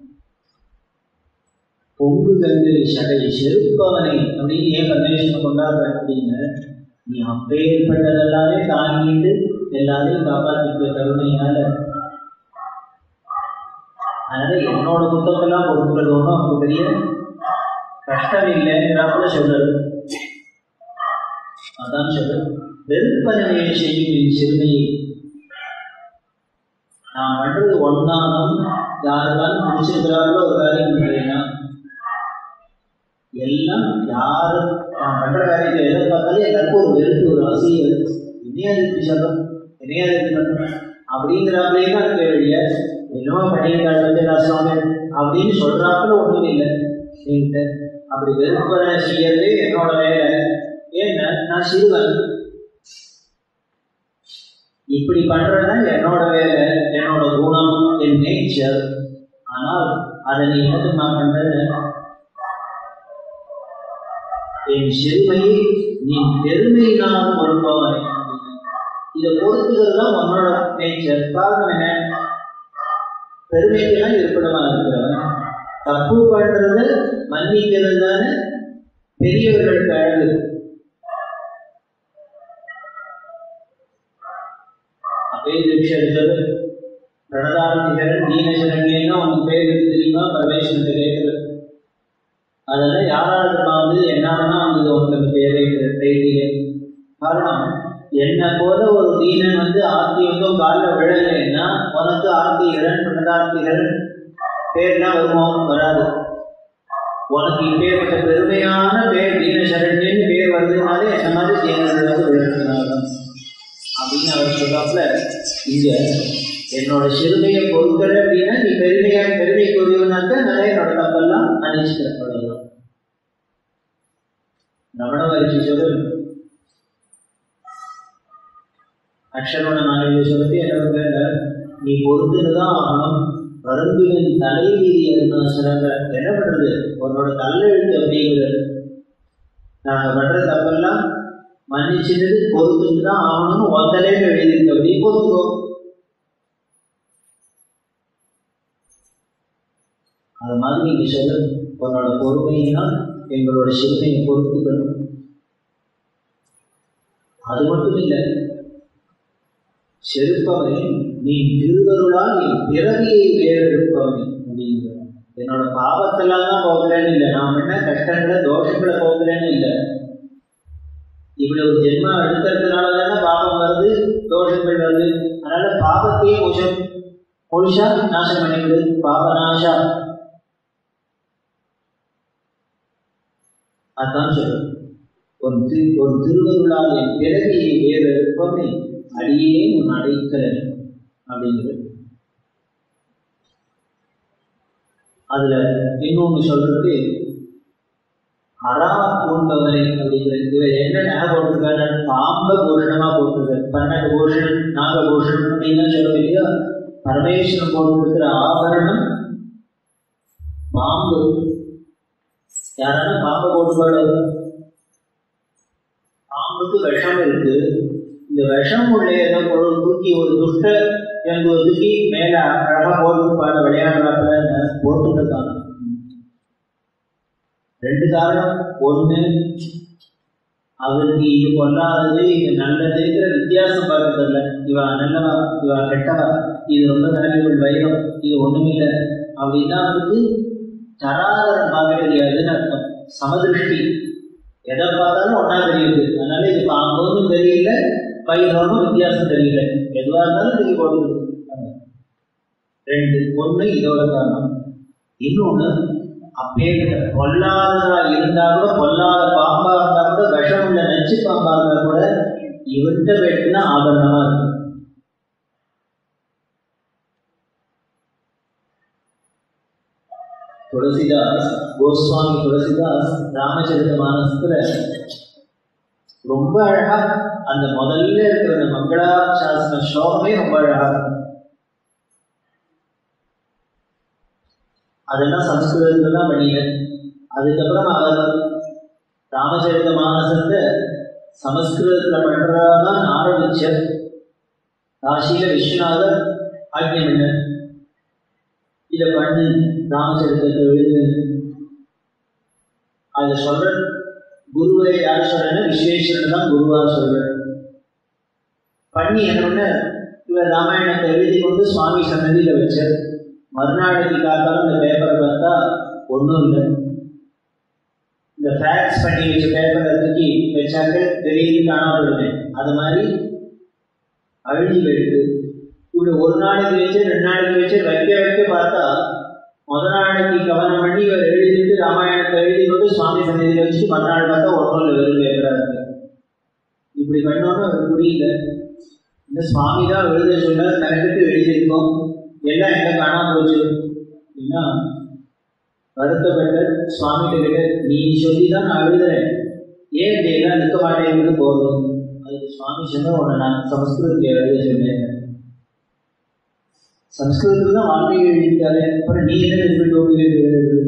பொங்கு கங்கை சடை செருப்பவனை அப்படின்னு ஏன் கணேசனை கொண்டாடுற அப்படின்னு நீ அப்பேற்பட்டதெல்லாமே தாங்கிட்டு எல்லாரையும் காப்பாற்றிக்க கருணையால அதனால என்னோட புத்தகம்லாம் பொறுக்கிறது ஒன்றும் அப்போ பெரிய கஷ்டம் இல்லைங்கிறாப்புல சொல்றது அதான் சொல்றது வெறுப்பனவே செய்யும் என் சிறுமையை நான் பண்றது ஒன்னாலும் யாருக்காலும் பிடிச்சிருக்கிறார்களோ ஒரு காரியம் பண்றீங்கன்னா எல்லாம் யாரு நான் பண்ற காரியத்தை எதை பார்த்தாலும் எல்லாருக்கும் ஒரு வெறுப்பு ஒரு அசியம் என்னையா இருக்கு சொல்றோம் என்னையா இருக்கு பண்றோம் அப்படிங்கிறாங்களே தான் கேள்விய என்னவோ பண்ணியிருக்காரு வந்து நான் அப்படின்னு சொல்றாப்புல ஒன்றும் இல்லை என்கிட்ட அப்படி வெறுப்பனை செய்யறதே என்னோட வேலை ஏன்னா நான் சிறுவன் இப்படி பண்றதுதான் என்னோட வேலை என்னோட குணம் என் நேச்சர் ஆனால் அதை நீ என்ன நான் பண்றேன்னு என் சிறுமையை நீ பெருமையினால் பொறுப்பவன் இதை பொறுத்துக்கிறது தான் உன்னோட நேச்சர் காரணம் என்ன பெருமைக்கெல்லாம் இருப்பிடமா இருக்கிறவன் தப்பு பண்றத மன்னிக்கிறது தானே பெரியவர்களுக்கு அழகு அப்படியே விஷயம் சொல்லு பிரணதாரணிகரன் நீனசரண்யன்னா உனக்கு பேர் இருக்கு தெரியுமா பரமேஸ்வரன் கேட்குறது அதெல்லாம் யாராவது வந்து என்னாலதான் வந்து உங்களுக்கு பேரே டைட்டிலே காரணம் என்னை போல ஒரு தீனன் வந்து ஆர்த்தியங்கும் காலில் விழலைன்னா உனக்கு ஆர்த்திகரன் பிரணதார்த்திகரன் பேர்லாம் வருமோ வராது உனக்கு இப்பேற்பட்ட பெருமையான பேர் தீனசரண்யன்னு பேர் வருதுனாலே என்ன மாதிரி தீனர்கள் வந்து விழுந்தாங்க அப்படின்னு அவர் சொல்றாப்புல இங்க என்னோட சிறுமையை பொறுக்கிற அப்படின்னா நீ பெருமையா பெருமைக்குரியவனாக்க நிறைய என்னோட தப்பெல்லாம் அணிச்சுக்கிறப்படலாம் ரமண மகிழ்ச்சி சொல்லு அக்ஷரோட நாளைய சொல்லி என்ன நீ பொறுத்துன்னு தான் ஆகணும் வருந்தினின் தலைவிதி அருணாச்சலங்க என்ன பண்றது உன்னோட தலையெழுத்து அப்படிங்கிறது நாங்க பண்ற தப்பெல்லாம் மன்னிச்சது பொறுத்துட்டு தான் ஆகணும்னு ஒத்தலே எழுதிருக்கு அப்படி பொறுத்துக்கோ அது மாதிரி நீங்க சொல்ல உன்னோட பொறுமையினால் எங்களோட சிறுமையை பொறுத்துக்கணும் அது மட்டும் இல்லை செருப்பவனே நீ திருவருளால் என் பிறவியை வேறெடுப்பவனே அப்படிங்கிற என்னோட பாவத்தெல்லாம் தான் போகலன்னு இல்லை நான் என்ன கஷ்டங்களை தோஷங்களை போகலன்னு இல்லை இவ்வளவு ஜென்மா எடுக்கிறதுனால தானே பாவம் வருது தோஷங்கள் வருது அதனால பாவத்தையே முஷம் முழுஷா நாசம் பண்ணிவிடு பாவநாசா அதான் சொல்றேன் ஒரு திரு ஒரு திருவருளால் என் பிறவியை வேறு இருப்பவனை அடியே உன் அடைக்கலன் அப்படிங்கிறது அதுல இன்னொன்னு சொல்றது அரா பூண்டவனை அப்படிங்கிற இவர் என்ன நகை போட்டிருக்காரு பாம்ப பூஷணமா போட்டிருக்காரு பன்னெண்டு பூஷணம் நாக பூஷணம் அப்படின்னு சொல்ல இல்லையா பரமேஸ்வரன் போட்டிருக்கிற ஆபரணம் பாம்பு யாரான பாம்பை போட்டுப்பாடு பாம்புக்கு விஷம் இருக்கு இந்த விஷம் உள்ள ஏதோ ஒரு தூக்கி ஒரு துஷ்ட என்று தூக்கி மேல அழகா போட்டு பாட விளையாடுறாப்புல போட்டுட்டு இருக்காங்க ரெண்டு காரணம் ஒண்ணு அவருக்கு இது பொல்லாதது இது நல்லதுங்கிற வித்தியாசம் பார்க்கறதில்ல இவ நல்லவா இவ கெட்டவா இது ரொம்ப வேல்யூபிள் வைரம் இது ஒண்ணுமில்லை அப்படின்னா அவருக்கு தராதரம் பார்க்க தெரியாதுன்னு அர்த்தம் சமதிருஷ்டி எதை பார்த்தாலும் ஒன்னா தெரியுது அதனால இது பாம்போதும் தெரியல பயிரோடும் வித்தியாசம் தெரியல எதுவா இருந்தாலும் தெரிய போடுது ரெண்டு ஒண்ணு இதோட காரணம் இன்னொன்னு அப்பேற்பட்ட பொல்லாததா இருந்தா கூட பொல்லாத பாம்பா இருந்தா கூட விஷம் உள்ள நச்சு பாம்பா இருந்தா கூட இவர்கிட்ட வெட்டினா ஆபரணமா இருக்கும் துளசிதாஸ் கோஸ்வாமி துளசிதாஸ் ராமச்சரித மானசத்துல ரொம்ப அழகா அந்த முதல்ல இருக்கிற அந்த மங்களா சாசன ஸ்லோகமே ரொம்ப அழகா இருக்கும் அதெல்லாம் சம்ஸ்கிருதத்துல தான் பண்ணினேன் அதுக்கப்புறம் அவர் ராமச்சரித மானசத்தை சமஸ்கிருதத்துல பண்றதான் ஆரம்பிச்சார் காசியில விஸ்வநாதர் ஆக்கியம் பண்ண இதை பண்ணு ராமச்சரித்திரத்தை எழுது அதை சொல்ற குருவை யார் சொல்றேன்னா விஸ்வேஸ்வரன் தான் குருவா சொல்றேன் பண்ணி என்ன இவர் ராமாயணத்தை எழுதி கொண்டு சுவாமி சன்னதியில வச்சார் மறுநாளைக்கு காத்தாலும் இந்த பேப்பரை பார்த்தா ஒன்றும் இல்லை இந்த ஃபேக்ஸ் பண்ணி வச்ச பேப்பரை தூக்கி வச்சாக்க திடீர்னு காணாமல் விடுவேன் அது மாதிரி அழிஞ்சு போயிடுது இப்படி ஒரு நாளைக்கு வச்சு ரெண்டு நாளைக்கு வச்சு வைக்க வைக்க பார்த்தா முத நாளைக்கு கவனம் பண்ணி இவர் எழுதிட்டு ராமாயணத்தை எழுதி கொண்டு சுவாமி சன்னதியில் வச்சுட்டு மறுநாள் பார்த்தா ஒன்றும் இல்லை வெறும் பேப்பரா இருக்கு இப்படி பண்ணோன்னு அவருக்கு புரியல இந்த சுவாமி தான் எழுத சொல்ல தனக்கிட்டு எழுதியிருக்கோம் எல்லாம் எங்க காணாம போச்சு அப்படின்னா வருத்தப்பட்ட சுவாமிகிட்ட கிட்ட நீ சொல்லி தான் நான் எழுதுறேன் ஏன் இப்படி எல்லாம் நிற்க மாட்டேங்குது போதும் அதுக்கு சுவாமி சொன்ன உன்னை நான் சமஸ்கிருதத்தில் எழுத சொன்னேன் சம்ஸ்கிருதத்தில் தான் வாழ்க்கை எழுதிட்டாரு அப்புறம் நீ என்ன எழுதிட்டு எழுதுறது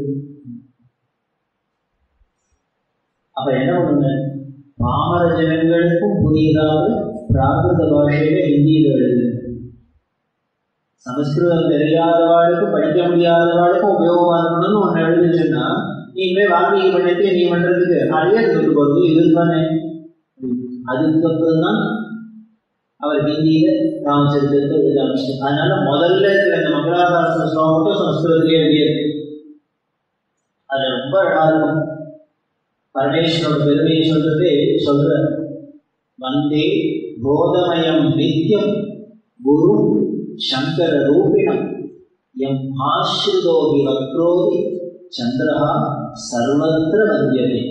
அப்ப என்ன பண்ணுங்க பாமர ஜனங்களுக்கும் புரியாத பிராகிருத பாஷையில ஹிந்தியில எழுது சமஸ்கிருதம் தெரியாதவாளுக்கும் படிக்க முடியாதவாளுக்கும் உபயோகமா இருக்கணும்னு ஒன்று எழுதுச்சுன்னா நீ இனிமே வாக்கியம் பண்ணிட்டு நீ பண்றதுக்கு நிறைய இருக்கு போகுது இது தானே அதுக்கப்புறம் தான் அவர் ஹிந்தியில ராமச்சரித்திரத்தை எழுத ஆரம்பிச்சார் அதனால முதல்ல இருக்கிற இந்த மங்களாசாசன ஸ்லோகத்தை சமஸ்கிருதத்திலே எழுதியிருக்கு அது ரொம்ப அழகா இருக்கும் பரமேஸ்வரோட பெருமையை சொல்றதே சொல்ற வந்தே போதமயம் நித்தியம் குரு சங்கர ரூபிணம் எம் ஆஸ்ருதோகி வக்ரோகி சந்திரஹா சர்வத்திர வந்தியதே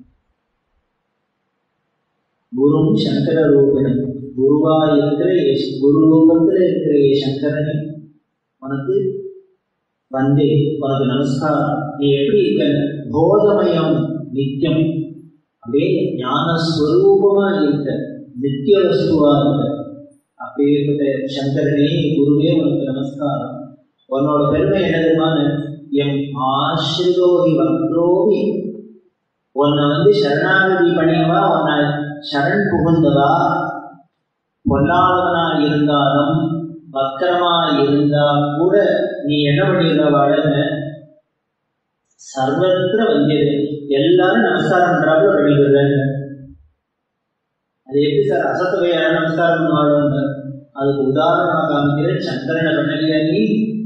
குரும் சங்கர ரூபிணம் குருவா இருக்கிற குரு ரூபத்தில் இருக்கிற சங்கரனை உனக்கு வந்தே உனக்கு நமஸ்காரம் நீ எப்படி இருக்க போதமயம் நித்தியம் அப்படியே ஞானஸ்வரூபமா இருக்க நித்திய வஸ்துவா இருக்க அப்பேற்பட்ட சங்கரனே குருவே உனக்கு நமஸ்காரம் உன்னோட பெருமை என்ன தெரியுமான்னு எம் ஆசிரிதோகி வக்ரோகி உன்னை வந்து சரணாகதி பண்ணியவா உன்னை சரண் புகுந்ததா பொல்லாதவனா இருந்தாலும் வக்கரமா இருந்தா கூட நீ என்ன பண்ணிடுற வாழன்னு சர்வத்திர வந்தியது எல்லாரும் நமஸ்காரம் பண்றாப்புல பண்ணிடுறாங்க அது எப்படி சார் அசத்துவையான நமஸ்காரம் பண்ணுவாங்க அதுக்கு உதாரணமாக காமிக்கிற சந்திரனை பண்ணலையா நீ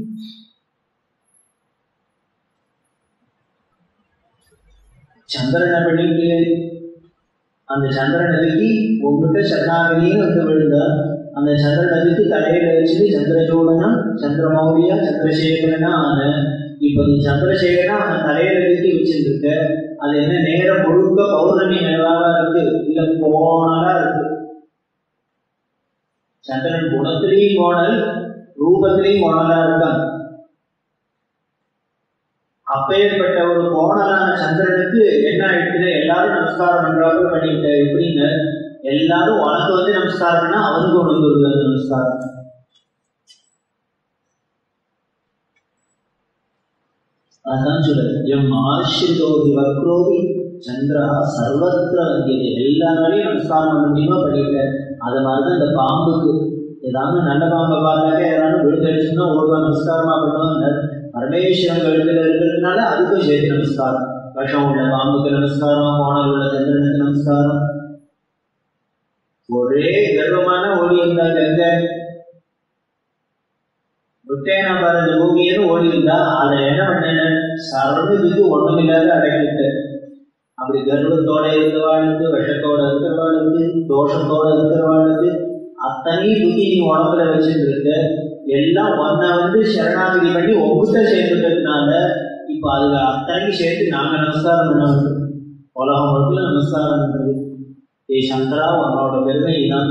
சந்திரனை பண்ணிட்டு அந்த சந்திரன் நதிக்கு உங்ககிட்ட சரணாகதின்னு வந்து விழுந்தா அந்த சந்திர நதிக்கு தலையில வச்சுட்டு சந்திரசூடனம் சந்திரமௌலியா சந்திரசேகரனா ஆன இப்ப நீ சந்திரசேகரனா அவன் தலையில தூக்கி வச்சிருக்க அது என்ன நேரம் முழுக்க பௌர்ணமி நிலவாக இருக்கு இல்ல கோணலா இருக்கு சந்திரன் குணத்திலையும் கோணல் ரூபத்திலையும் கோணலா இருக்கான் அப்பேற்பட்ட ஒரு கோணலான சந்திரனுக்கு என்ன ஆயிடுச்சுன்னா எல்லாரும் நமஸ்காரம் பண்றாங்க பண்ணிட்டு எப்படின்னு எல்லாரும் உனக்கு வந்து நமஸ்காரம் பண்ணா அவனுக்கு உனக்கு வருது அந்த நமஸ்காரம் அதான் சொல்றது எம் ஆசிரிதோகி வக்ரோகி சந்திரா சர்வத்திர வந்தியது எல்லாராலையும் நமஸ்காரம் பண்ண முடியுமா பண்ணிட்ட அது மாதிரிதான் இந்த பாம்புக்கு ஏதாவது நல்ல பாம்பை பார்த்தாக்க ஏதாவது விழுந்தடிச்சுன்னா ஓடுவா நமஸ்காரமா பண்ணுவாங்க பரமேஸ்வரன் கழுத்துல இருக்கிறதுனால அதுக்கும் சேர்த்து நமஸ்காரம் விஷம் உள்ள பாம்புக்கு நமஸ்காரம் கோணல் உள்ள சந்திரனுக்கு நமஸ்காரம் ஒரே கர்வமான ஓடி இருந்தா கங்க விட்டேனா பாருங்க பூமியன்னு ஓடி இருந்தா அதை என்ன பண்ணேன்னு சர்வதுக்கு ஒண்ணுமில்லாத அடக்கிட்டு அப்படி கர்வத்தோட இருக்கிறவாளுக்கு விஷத்தோட இருக்கிறவாளுக்கு தோஷத்தோட இருக்கிறவாளுக்கு அத்தனையும் தூக்கி நீ உடம்புல வச்சுட்டு இருக்க எல்லாம் ஒன்ன வந்து சரணாகதி பண்ணி ஒப்புட்ட சேர்ந்துட்டதுனால இப்ப அதுல அத்தனையும் சேர்த்து நாங்க நமஸ்காரம் பண்ண வேண்டும் உலகம் முழுக்க நமஸ்காரம் பண்றது ஏ சங்கரா உன்னோட பெருமை இதான்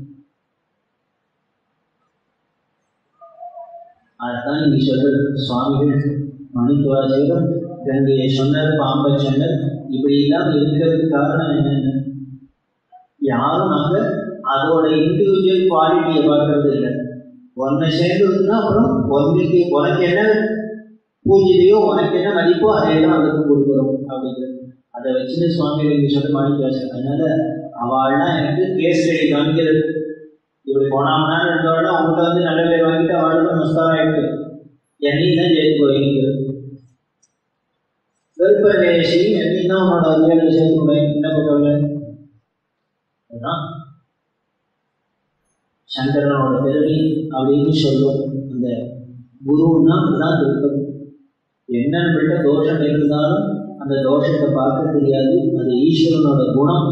அதுதான் நீங்க சொல்றது சுவாமிகள் மணித்துவாஜகம் கங்கையை சொன்னார் பாம்பை சொன்னார் இப்படி எல்லாம் இருக்கிறதுக்கு காரணம் என்னன்னு யாரும் நாங்க அதோட இண்டிவிஜுவல் குவாலிட்டியை பார்க்கறது இல்லை ஒன்னை சேர்ந்ததுன்னா அப்புறம் ஒன்றுக்கு உனக்கு என்ன பூஜையோ உனக்கு என்ன மதிப்போ அதை தான் அதுக்கு கொடுக்குறோம் அப்படிங்கிறது அதை வச்சுட்டு சுவாமிகள் இங்கே சொல்ல மாணிக்காச்சு அதனால அவள்லாம் எனக்கு கேஸ் ஸ்டடி காமிக்கிறது இப்படி போனாமனா இருந்தவள அவங்கள்ட்ட வந்து நல்ல பேர் வாங்கிட்டு அவளுக்கு நமஸ்காரம் ஆயிட்டு என்னையும் தான் ஜெயித்து போயிருக்கிறது வெறுப்பரேசி என்னையும் தான் உன்னோட அதிகாரிகள் சேர்த்து போய் என்ன பண்ணுவாங்க அதுதான் சங்கரனோட பெருமை அப்படின்னு சொல்லும் அந்த குருன்னா அதுதான் திருப்பதி என்னன்னு தோஷம் இருந்தாலும் அந்த தோஷத்தை பார்க்க தெரியாது அது ஈஸ்வரனோட குணம்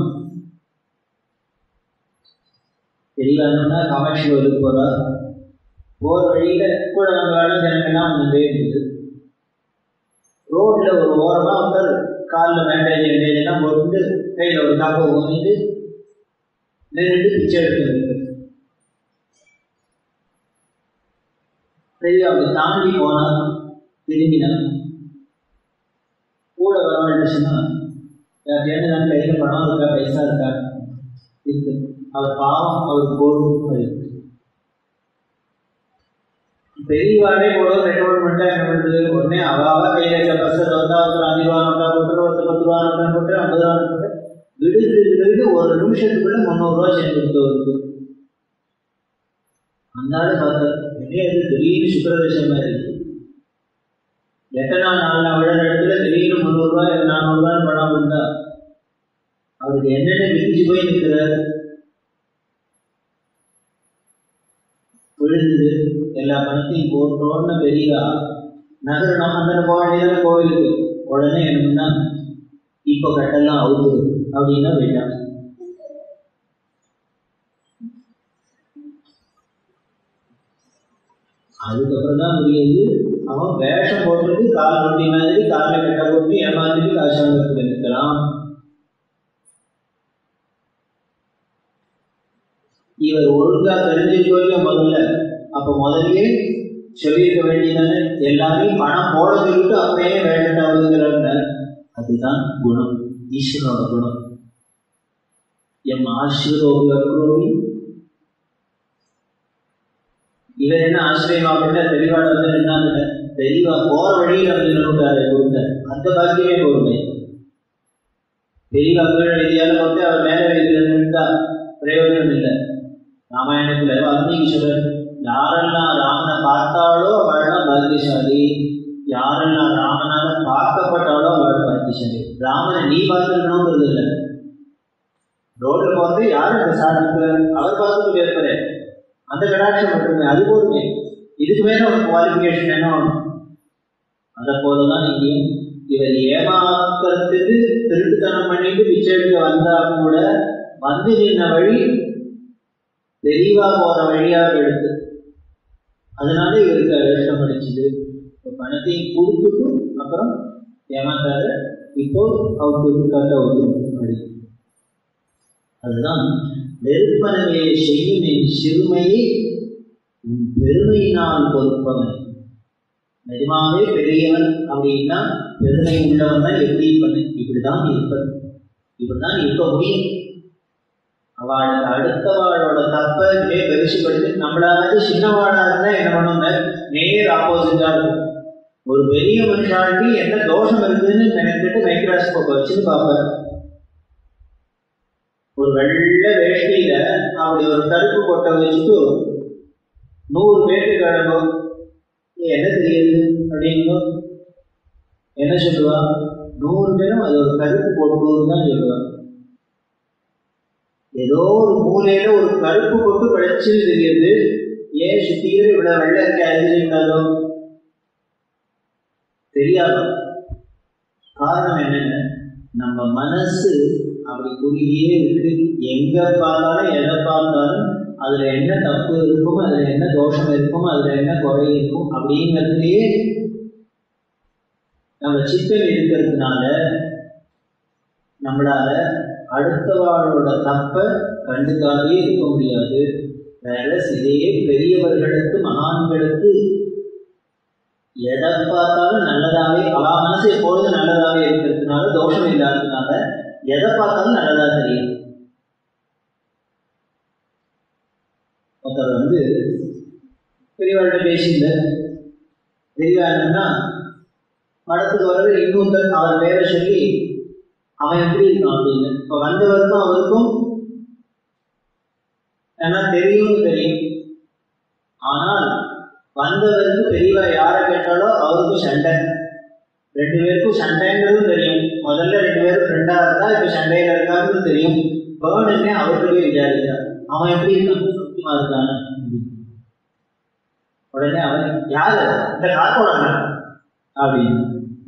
தெரியலன்னா காமாட்சி கோயிலுக்கு போறார் போற வழியில கூட நம்ம வேலை ஜனங்கள்லாம் வந்து போயிருந்தது ரோட்ல ஒரு ஓரமா ஒருத்தர் காலில் பேண்டேஜ் பேண்டேஜ் எல்லாம் போட்டு கையில ஒரு காப்பை ஊனிட்டு நின்றுட்டு பிச்சை எடுத்து சரி அப்படி தாண்டி போனா திரும்பினா கூட வரவன் சொன்னா யார்கிட்ட நான் கையில பணம் இருக்கா பைசா இருக்கா இருக்கு அவர் பாவம் அவர் போடும் பெரியவாரே கூட ரெக்கமெண்ட் பண்ணிட்டா என்ன பண்ணுறது உடனே அவாவ கையில் இருக்க பஸ் வந்தா ஒருத்தர் அஞ்சு ரூபா நோட்டா போட்டு ஒருத்தர் பத்து ரூபா நோட்டா போட்டு ஐம்பது ரூபா போட்டு விடுது விடுது ஒரு நிமிஷத்துக்குள்ள முந்நூறுரூவா சேர்ந்து கொடுத்தவருக்கு அந்த ஆளு பார்த்தார் என்ன இது திடீர்னு சுக்கரதசம் மாதிரி இருக்கு எத்தனை நாள் நாள் விழுற இடத்துல திடீர்னு முந்நூறுரூவா நானூறுரூவா பணம் இருந்தா அவருக்கு என்னென்ன விதிச்சு போய் நிற்கிறார் விழுந்தது எல்லா பணத்தையும் போட்டோன்னு பெரியதா நகரணும் அந்த போக கோவிலுக்கு உடனே என்னன்னா இப்போ கட்டெல்லாம் அவுத்துது அப்படின்னா போயிட்டான் அதுக்கப்புறம் தான் புரியுது அவன் வேஷம் போட்டுட்டு கால் ரொட்டி மாதிரி காலில் கட்ட போட்டு ஏமாத்திட்டு காசாங்கத்துக்கு நிற்கிறான் இவர் ஒழுங்கா தெரிஞ்சுக்கோங்க முதல்ல அப்ப முதல்லயே சொல்லியிருக்க வேண்டியதானே எல்லாரையும் பணம் போட சொல்லிட்டு அப்படியே வேண்டாங்கிறாங்க அதுதான் குணம் ஈஸ்வரோட குணம் எம் ஆசிரோகி அக்ரோகி இவர் என்ன ஆச்சரியமா அப்படின்னா தெளிவாட வந்து நின்னாங்க தெளிவா போற வழியில் வந்து நின்றுட்டாரு கொடுத்த அந்த பாக்கியமே போருமே தெளிவா கீழே எழுதியால வந்து அவர் மேல எழுதியில நின்றா பிரயோஜனம் இல்லை ராமாயணத்துல வால்மீகி சொல்றாரு யாரெல்லாம் ராமனை பார்த்தாலோ அவள்லாம் பாக்கியசாலி யாரெல்லாம் ராமனால பார்க்கப்பட்டாலோ அவள் பாக்கியசாலி ராமனை நீ பார்த்துருக்கணுங்கிறது இல்லை ரோட்ல போறது யாரு அந்த சாதனத்துல அவர் பார்த்துட்டு பேசுறே அந்த கடாட்சம் மட்டுமே அது போதுமே இதுக்கு மேல ஒரு குவாலிஃபிகேஷன் என்ன வேணும் அதை போலதான் இங்கேயும் இவர் ஏமாத்துறதுக்கு திருட்டுத்தனம் பண்ணிட்டு பிச்சை எடுக்க வந்தா கூட வந்து நின்ன வழி தெளிவா போற வழியாக எடுத்து அதனால இவருக்கு அதிர்ஷ்டம் அடிச்சுது இப்போ பணத்தையும் கொடுத்துட்டு அப்புறம் ஏமாத்தாரு இப்போ அவருக்கு கட்ட அப்படி அதுதான் நெருப்பனவே செய்யும் என் சிறுமையை உன் பெருமையினால் பொறுப்பவன் நிஜமாவே பெரியவன் அப்படின்னா பெருமை உள்ளவன் தான் எப்படி பண்ணு இப்படிதான் இருப்பது இப்படிதான் இருக்க முடியும் அவளுக்கு அடுத்தவாளோட தப்ப இப்படியே பெருசுபடுத்தி நம்மளாவது சின்னவாளா இருந்தா என்ன பண்ணுவாங்க நேர் ஆப்போசிட்டா இருக்கும் ஒரு பெரிய மனுஷாட்டி என்ன தோஷம் இருக்குதுன்னு நினைக்கிட்டு மைக்ராஸ்கோப் வச்சுன்னு பார்ப்பாரு ஒரு வெள்ளை வேஷ்டியில அப்படி ஒரு கருப்பு கொட்டை வச்சுட்டு நூறு பேருக்கு கிளம்பும் என்ன தெரியுது அப்படிங்கோ என்ன சொல்லுவா நூறு பேரும் அது ஒரு கருப்பு போட்டுன்னு தான் சொல்லுவா ஏதோ ஒரு மூலையில ஒரு கருப்பு கொட்டு கிடைச்சு தெரியுது ஏன் சுத்தியில இவ்வளவு வெள்ளை இருக்க அறிஞ்சிருக்காதோ தெரியாது காரணம் என்னன்னு நம்ம மனசு அப்படி குறுகியே இருக்கு எங்க பார்த்தாலும் எதை பார்த்தாலும் அதுல என்ன தப்பு இருக்கும் அதுல என்ன தோஷம் இருக்கும் அதுல என்ன குறை இருக்கும் அப்படிங்கிறதுலயே நம்ம சித்தம் இருக்கிறதுனால நம்மளால அடுத்தவாளோட தப்ப கண்டுக்காதே இருக்க முடியாது வேற இதே பெரியவர்களுக்கு மகான்களுக்கு எதை பார்த்தாலும் நல்லதாவே அவ மனசு எப்பொழுதும் நல்லதாவே இருக்கிறதுனால தோஷம் இல்லாததுனால எதை பார்த்தாலும் நல்லதா தெரியும் ஒருத்தர் வந்து பெரியவாள்கிட்ட பேசியிருந்த பெரியவா என்னன்னா படத்துக்கு வரது இன்னொருத்தர் அவர் பேரை சொல்லி அவன் எப்படி இருக்கான் அப்படின்னு இப்போ வந்தவருக்கும் அவருக்கும் ஏன்னா தெரியும்னு தெரியும் ஆனால் வந்தவருக்கு பெரியவா யாரை கேட்டாலோ அவருக்கும் சண்டை ரெண்டு பேருக்கும் சண்டைங்கிறதும் தெரியும் முதல்ல ரெண்டு பேரும் ஃப்ரெண்டா இருந்தா இப்ப சண்டையில இருக்காங்கிறது தெரியும் பேர்டுன்னே அவர்கிட்ட போய் விசாரிச்சார் அவன் எப்படி இருக்கான் சுத்தமா இருக்கான்னு உடனே அவன் யாரு இந்த கார்போட அப்படின்னு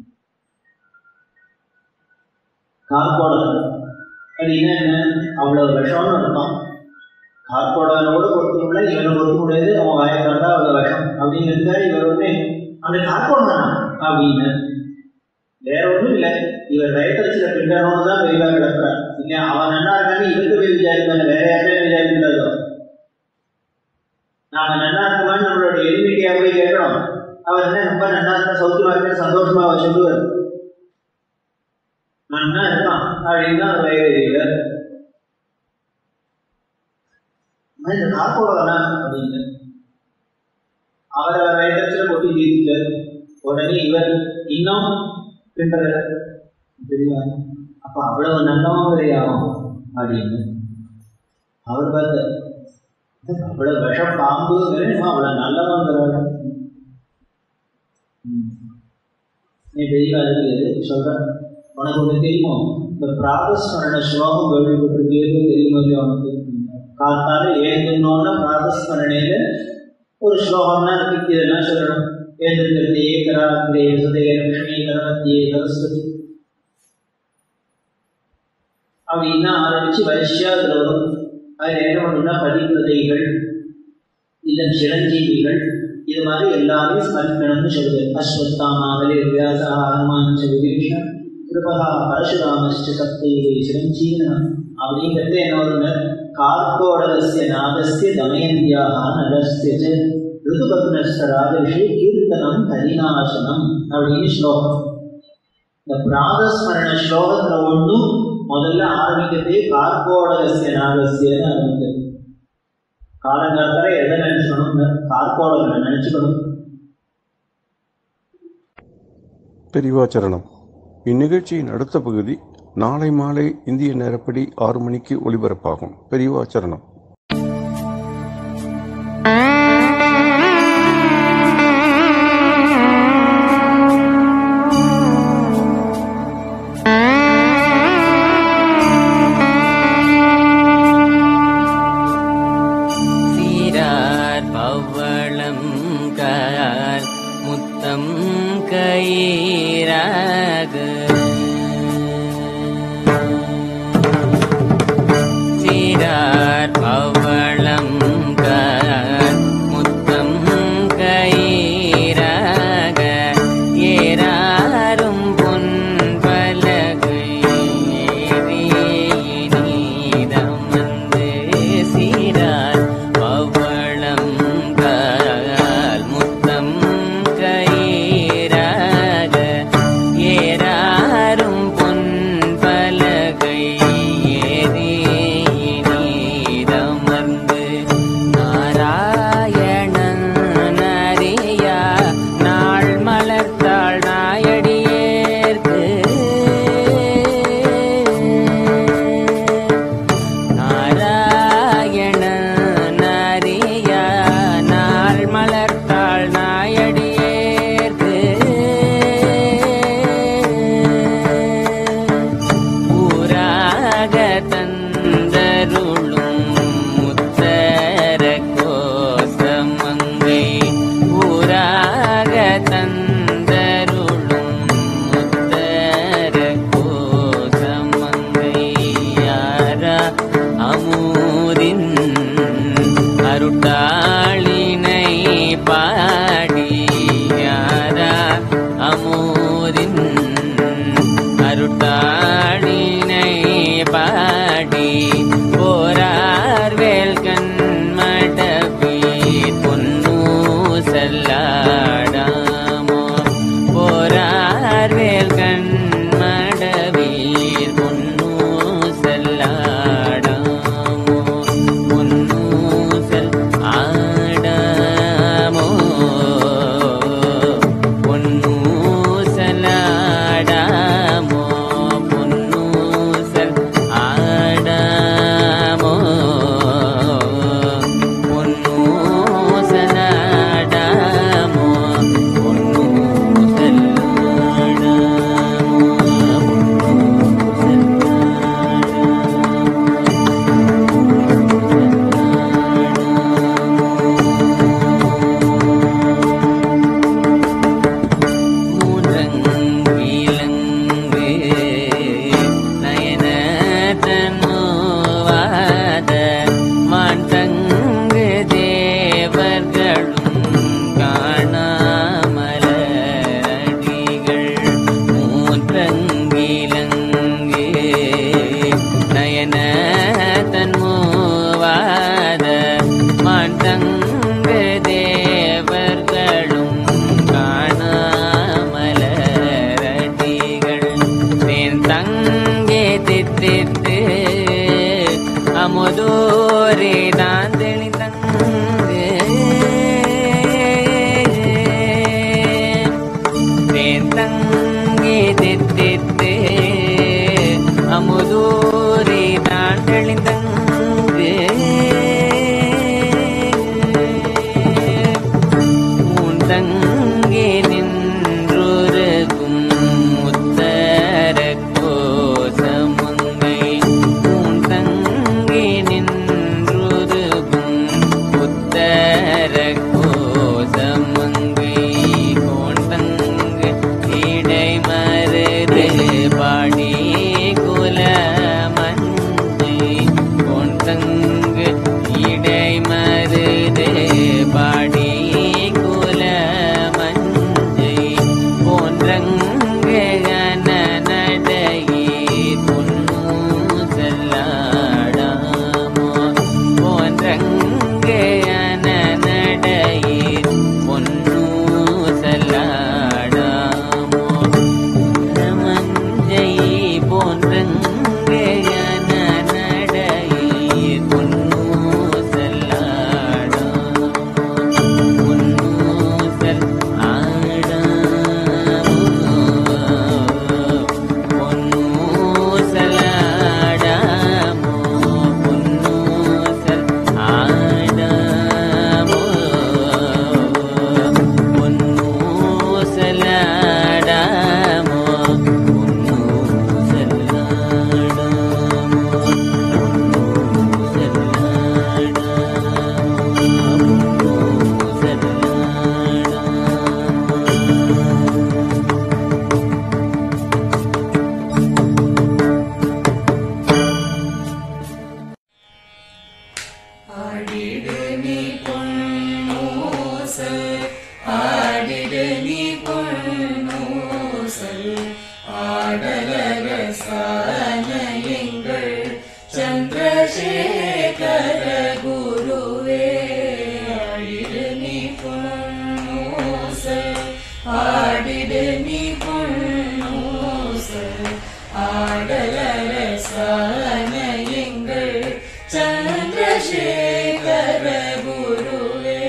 கார்போட அப்படின்னா என்ன அவ்வளவு விஷம்னு அர்த்தம் கார்போடனோட பொறுத்து முடியல இவனை பொறுத்து முடியாது அவன் வாயை திறந்தா அவ்வளவு விஷம் அப்படின்னு இருந்தாரு இவர் உடனே அந்த கார்போட அப்படின்னு வேற ஒண்ணும் இல்லை இவர் வயத்தரிசில பின்னணும்னு தான் பெரியவா கிடக்குறார் இல்ல அவன் நல்லா இருக்கான்னு இவருக்கு போய் விசாரிப்பாங்க வேற யாரையும் விசாரிக்கிறதோ நாம நல்லா இருக்குமான்னு நம்மளோட எளிமையா போய் கேட்கணும் அவர் என்ன ரொம்ப நல்லா இருக்கா சௌக்கியமா இருக்கா சந்தோஷமா அவர் சொல்லுவார் நல்லா இருக்கான் அப்படின்னு தான் வயது இந்த காப்போட வேணாம் அப்படின்னு அவர் அவர் வயதத்துல கொட்டி தீர்த்தார் உடனே இவர் இன்னும் பின்னர் தெரியுமா அப்ப அவ்வளவு நல்லவன் வரையாகும் அப்படின்னு அவர் பார்த்த அவ்வளவு விஷ பாம்பு அவ்வளவு நல்லவங்கிறாரு நீ பெரிய அதுக்கு சொல்ற உனக்கு ஒண்ணு தெரியுமோ இந்த பிராதஸ்மரண ஸ்லோகம் கேள்விப்பட்டிருக்கே தெரியுமோ இல்லையா உனக்கு காத்தால ஏந்தோன்னா பிராதஸ்மரணையில ஒரு ஸ்லோகம்னா இருக்கு இதெல்லாம் சொல்லணும் ஏந்திரத்தை ஏகராத்திரே சதய லட்சுமி கரமத்தியே சரஸ்வதி அப்படின்னா ஆரம்பிச்சு வரிசையா அதுல வரும் அதுல என்ன பண்ணுன்னா பதிப்பிரதைகள் இல்ல சிரஞ்சீவிகள் இது மாதிரி எல்லாமே ஸ்மரிக்கணும்னு சொல்லுது அஸ்வத்தாமாவலி வியாச ஹனுமான் விபீஷ கிருபகா பரசுராமஸ்ட சப்தைவே சிரஞ்சீவன அப்படிங்கிறது என்ன வருங்க கார்கோடலசிய நாதஸ்ய தமயந்தியாக நலஸ்ய ருதுபத்னஸ்த ராஜரிஷி கீர்த்தனம் ஹரிநாசனம் அப்படின்னு ஸ்லோகம் இந்த பிராதஸ்மரண ஸ்லோகத்துல ஒன்றும் முதல்ல ஆரம்பிக்கிறதே கார்கோடலசிய நாதஸ்யன்னு ஆரம்பிக்கிறது காலங்காலத்தால எதை நினைச்சுக்கணும் கார்கோளங்களை நினைச்சுக்கணும் பெரிவாச்சரணம் இந்நிகழ்ச்சியின் அடுத்த பகுதி நாளை மாலை இந்திய நேரப்படி ஆறு மணிக்கு ஒளிபரப்பாகும் பெரிவாச்சரணம் சீரார் பவளம் கால் முத்தம் கயிறாக சீரார் பவளம் கால் முத்தம் கயிறாக ஏறாரும் பொன் பலகை நீதம் வந்து சீரார் பவளம் கால் முத்தம் கயிறாக ஏறாரும் பொன் பலகை ஏறி நீதமர்ந்து நாராயணன் நரியா நாள் மலர்த்தாள் நாயடியேற்கு நாராயண நரியா நாள் மலர்த்தாள் நாயடியேற்கு ஊராக தந்தருளும் முத்தர கோசமங்கை ஊராக தந்தருளும் முத்தர கோசமங்கை யாரா அமூரின் அருட்டாளினை பாடி யாரா அமூரின் அருட்டாளினை பாடி போரார் வேல்கண் மடவி பொன்னு செல்லாடாமோ போரார் வேல்கண் மடவீர் பொன்னு செல்லாடாமோ பொன்னு செல் ஆடாமோ பொன்னு செல்லாடாமோ பொன்னு செல் ஆடாமோ பொன்னு செல்லாடாமோ பொன்னு செல்லாடாமோ மூன்றங்கிலங்கு நயனதனுவாத மாண்டங்கு தேவர்களும் காணாமலடிகள் மூன்றங்கிலங்கு நயனதன்முவாத மாண்டங்கு தேவர்களும் காணாமலரடிகள் தேன் தங்கே தித்தித்து அமுதோரே தான் தெளிதங்கு தேன் தங்கே தித்தித்து அமுதோரே தான் தெளிதங்கு மூந்தங்கே நின்றொருகும் முத்தர கோசமங்கை மூந்தங்கே நின்றொருகும் முத்தர கோசமங்கை கோண்டங்கு இடை மருது பாடி குல மஞ்ச ಚಂದ್ರಶೇಖರ ಗುರುವೇ ಆಡಿಡು ನೀ பொன்னூச ஆடிடு நீ பொன்னூச ஆடலர சான எங்கள் சந்திரசேகர குருவே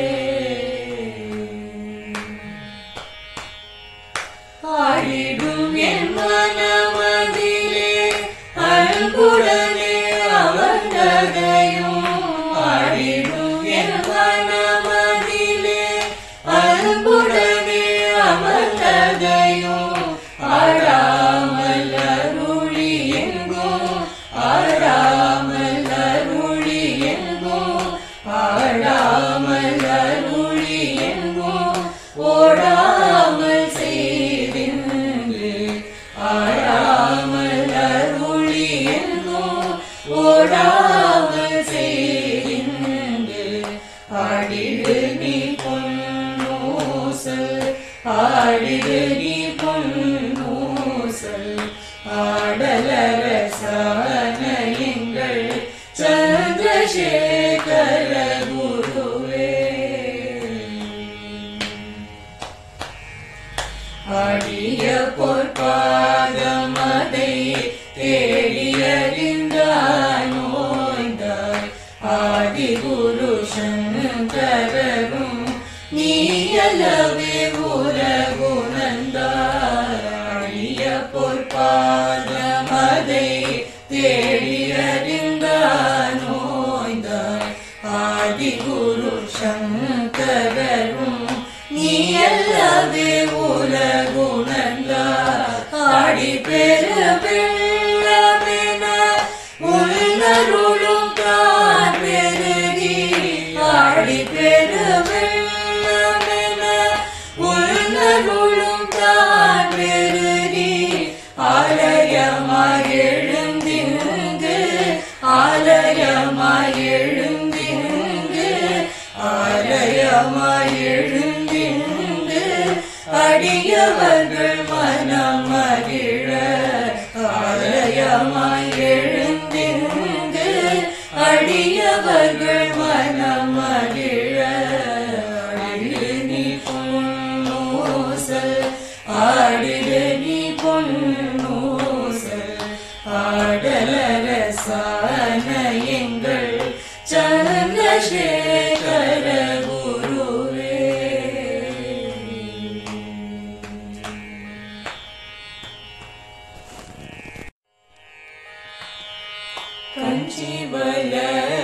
ஆடிடும் என் மனமதிலே அன்புடனே அவந்ததையும் ஆடிடும் என் மனமதிலே அன்புடனே அமர்ந்ததையும் ஆடாமல் அருளி எங்கும் ஆடாமல் அருளி எங்கும் ஆடாமல் அருளி எங்கும் ஓடாமல் செய்தின்று ஆடாமல் அருளி எங்கும் ஓடாமல் செய்தின்று ஆடிடு நீ பொன்னூசல் ஆடிடு நீ பொன்னூசல் ஆடலர சான எங்கள் சந்திரசேகர குருவே ஆடிய பொற்பாதமதை தேடியறிந்தாய் ஆதி குரு சங்கரரும் நீயலவே உலகுணந்தாடிய பொற்பாதமதை தேடியறிந்தாய் ஆதி குரு சங்கரரும் நீயல்லவே உலகுணந்தார் ஆடி பெரு வெள்ளமென உள்நருளும் தான் பெருகி ஆடி பெரு வெள்ளமென உள்நருளும் தான் பெருகி ஆலயமாய் எழுந்திருந்து ஆலயமாய் எழுந்திருந்து ஆலயமாய் எழுந்திருந்து அடியவர்கள் மனம் மகிழ ஆலயமாய் எழுந்திருந்து அடியவர்கள் மனம் மகிழ ஆடிடு நீ பொன்னூசல் ஆடிடு நீ பொன்னூசல் ஆடலர சான எங்கள் சந்திரசேகர குருவே கஞ்சிவல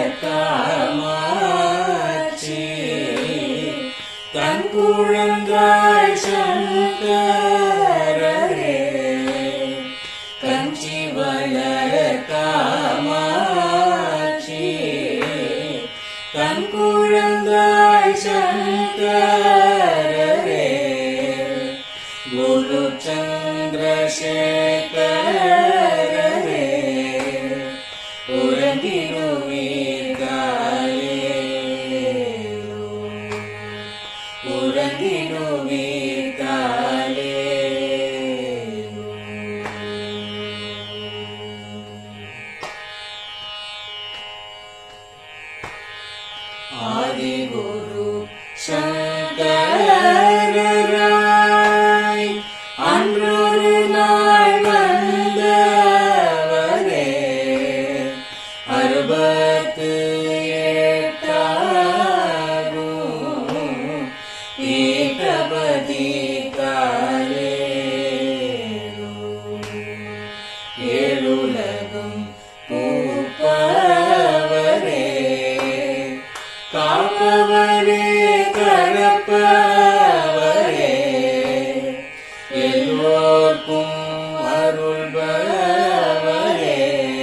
காமாட்சி தன் குழந்தாள் சங்கரே கஞ்சிவல காமாட்சி தன் குழந்தாள் சங்கரே குரு சந்திரசேகரே ஆதிகுரு சங்கராய் அன்றொரு நாள் வந்தவரே அறுபத்து எட்டாகும் பீட்டபதி காலே ஏழுலகும் பூப்பவரே காப்பவரே கரப்பவரே எல்லோர்க்கும் அருள்பவரே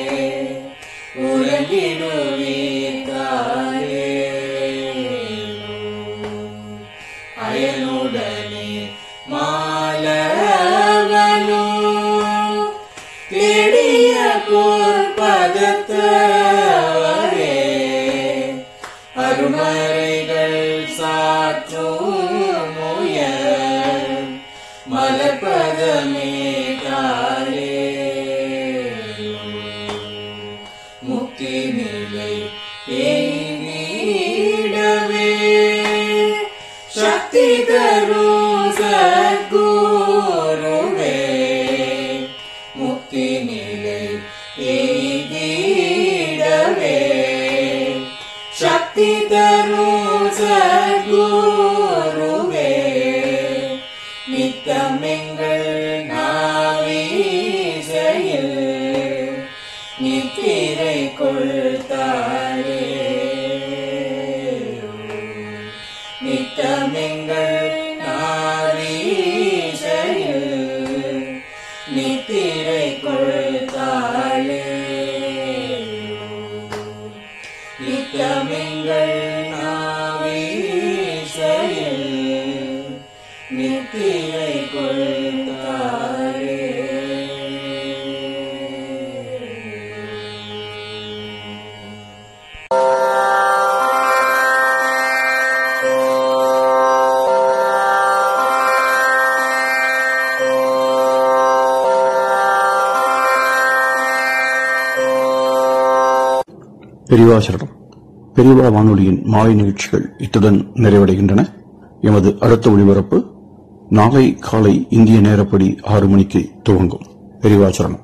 உலகிடுவீத்தாரே அயனுடனே மாலவனோ தேடிய பொற்பதத்தவரே அருமறைகள் சாற்றும் முயல் மலர்பதமே காலே முக்தி நிலை எய்திடவே சக்தி தரும் சத்குருவே முக்தி நிலை எய்திடவே சக்தி தரும் சத்குருவே நித்தமெங்கள் நாவீசையில் நித்திரை கொள்தாளே நித்தமெங்கள் நாவீசையில் நித்திரை கொள்தாளே நித்தமெங்கள் நாவீசையில் நித்திரை கொள்தாளே பெரியவா சரணம் பெரியவா வானொலியின் மாலை நிகழ்ச்சிகள் இத்துடன் நிறைவடைகின்றன எமது அடுத்த ஒளிபரப்பு நாளை காலை இந்திய நேரப்படி ஆறு மணிக்கு துவங்கும் பெரியவா சரணம்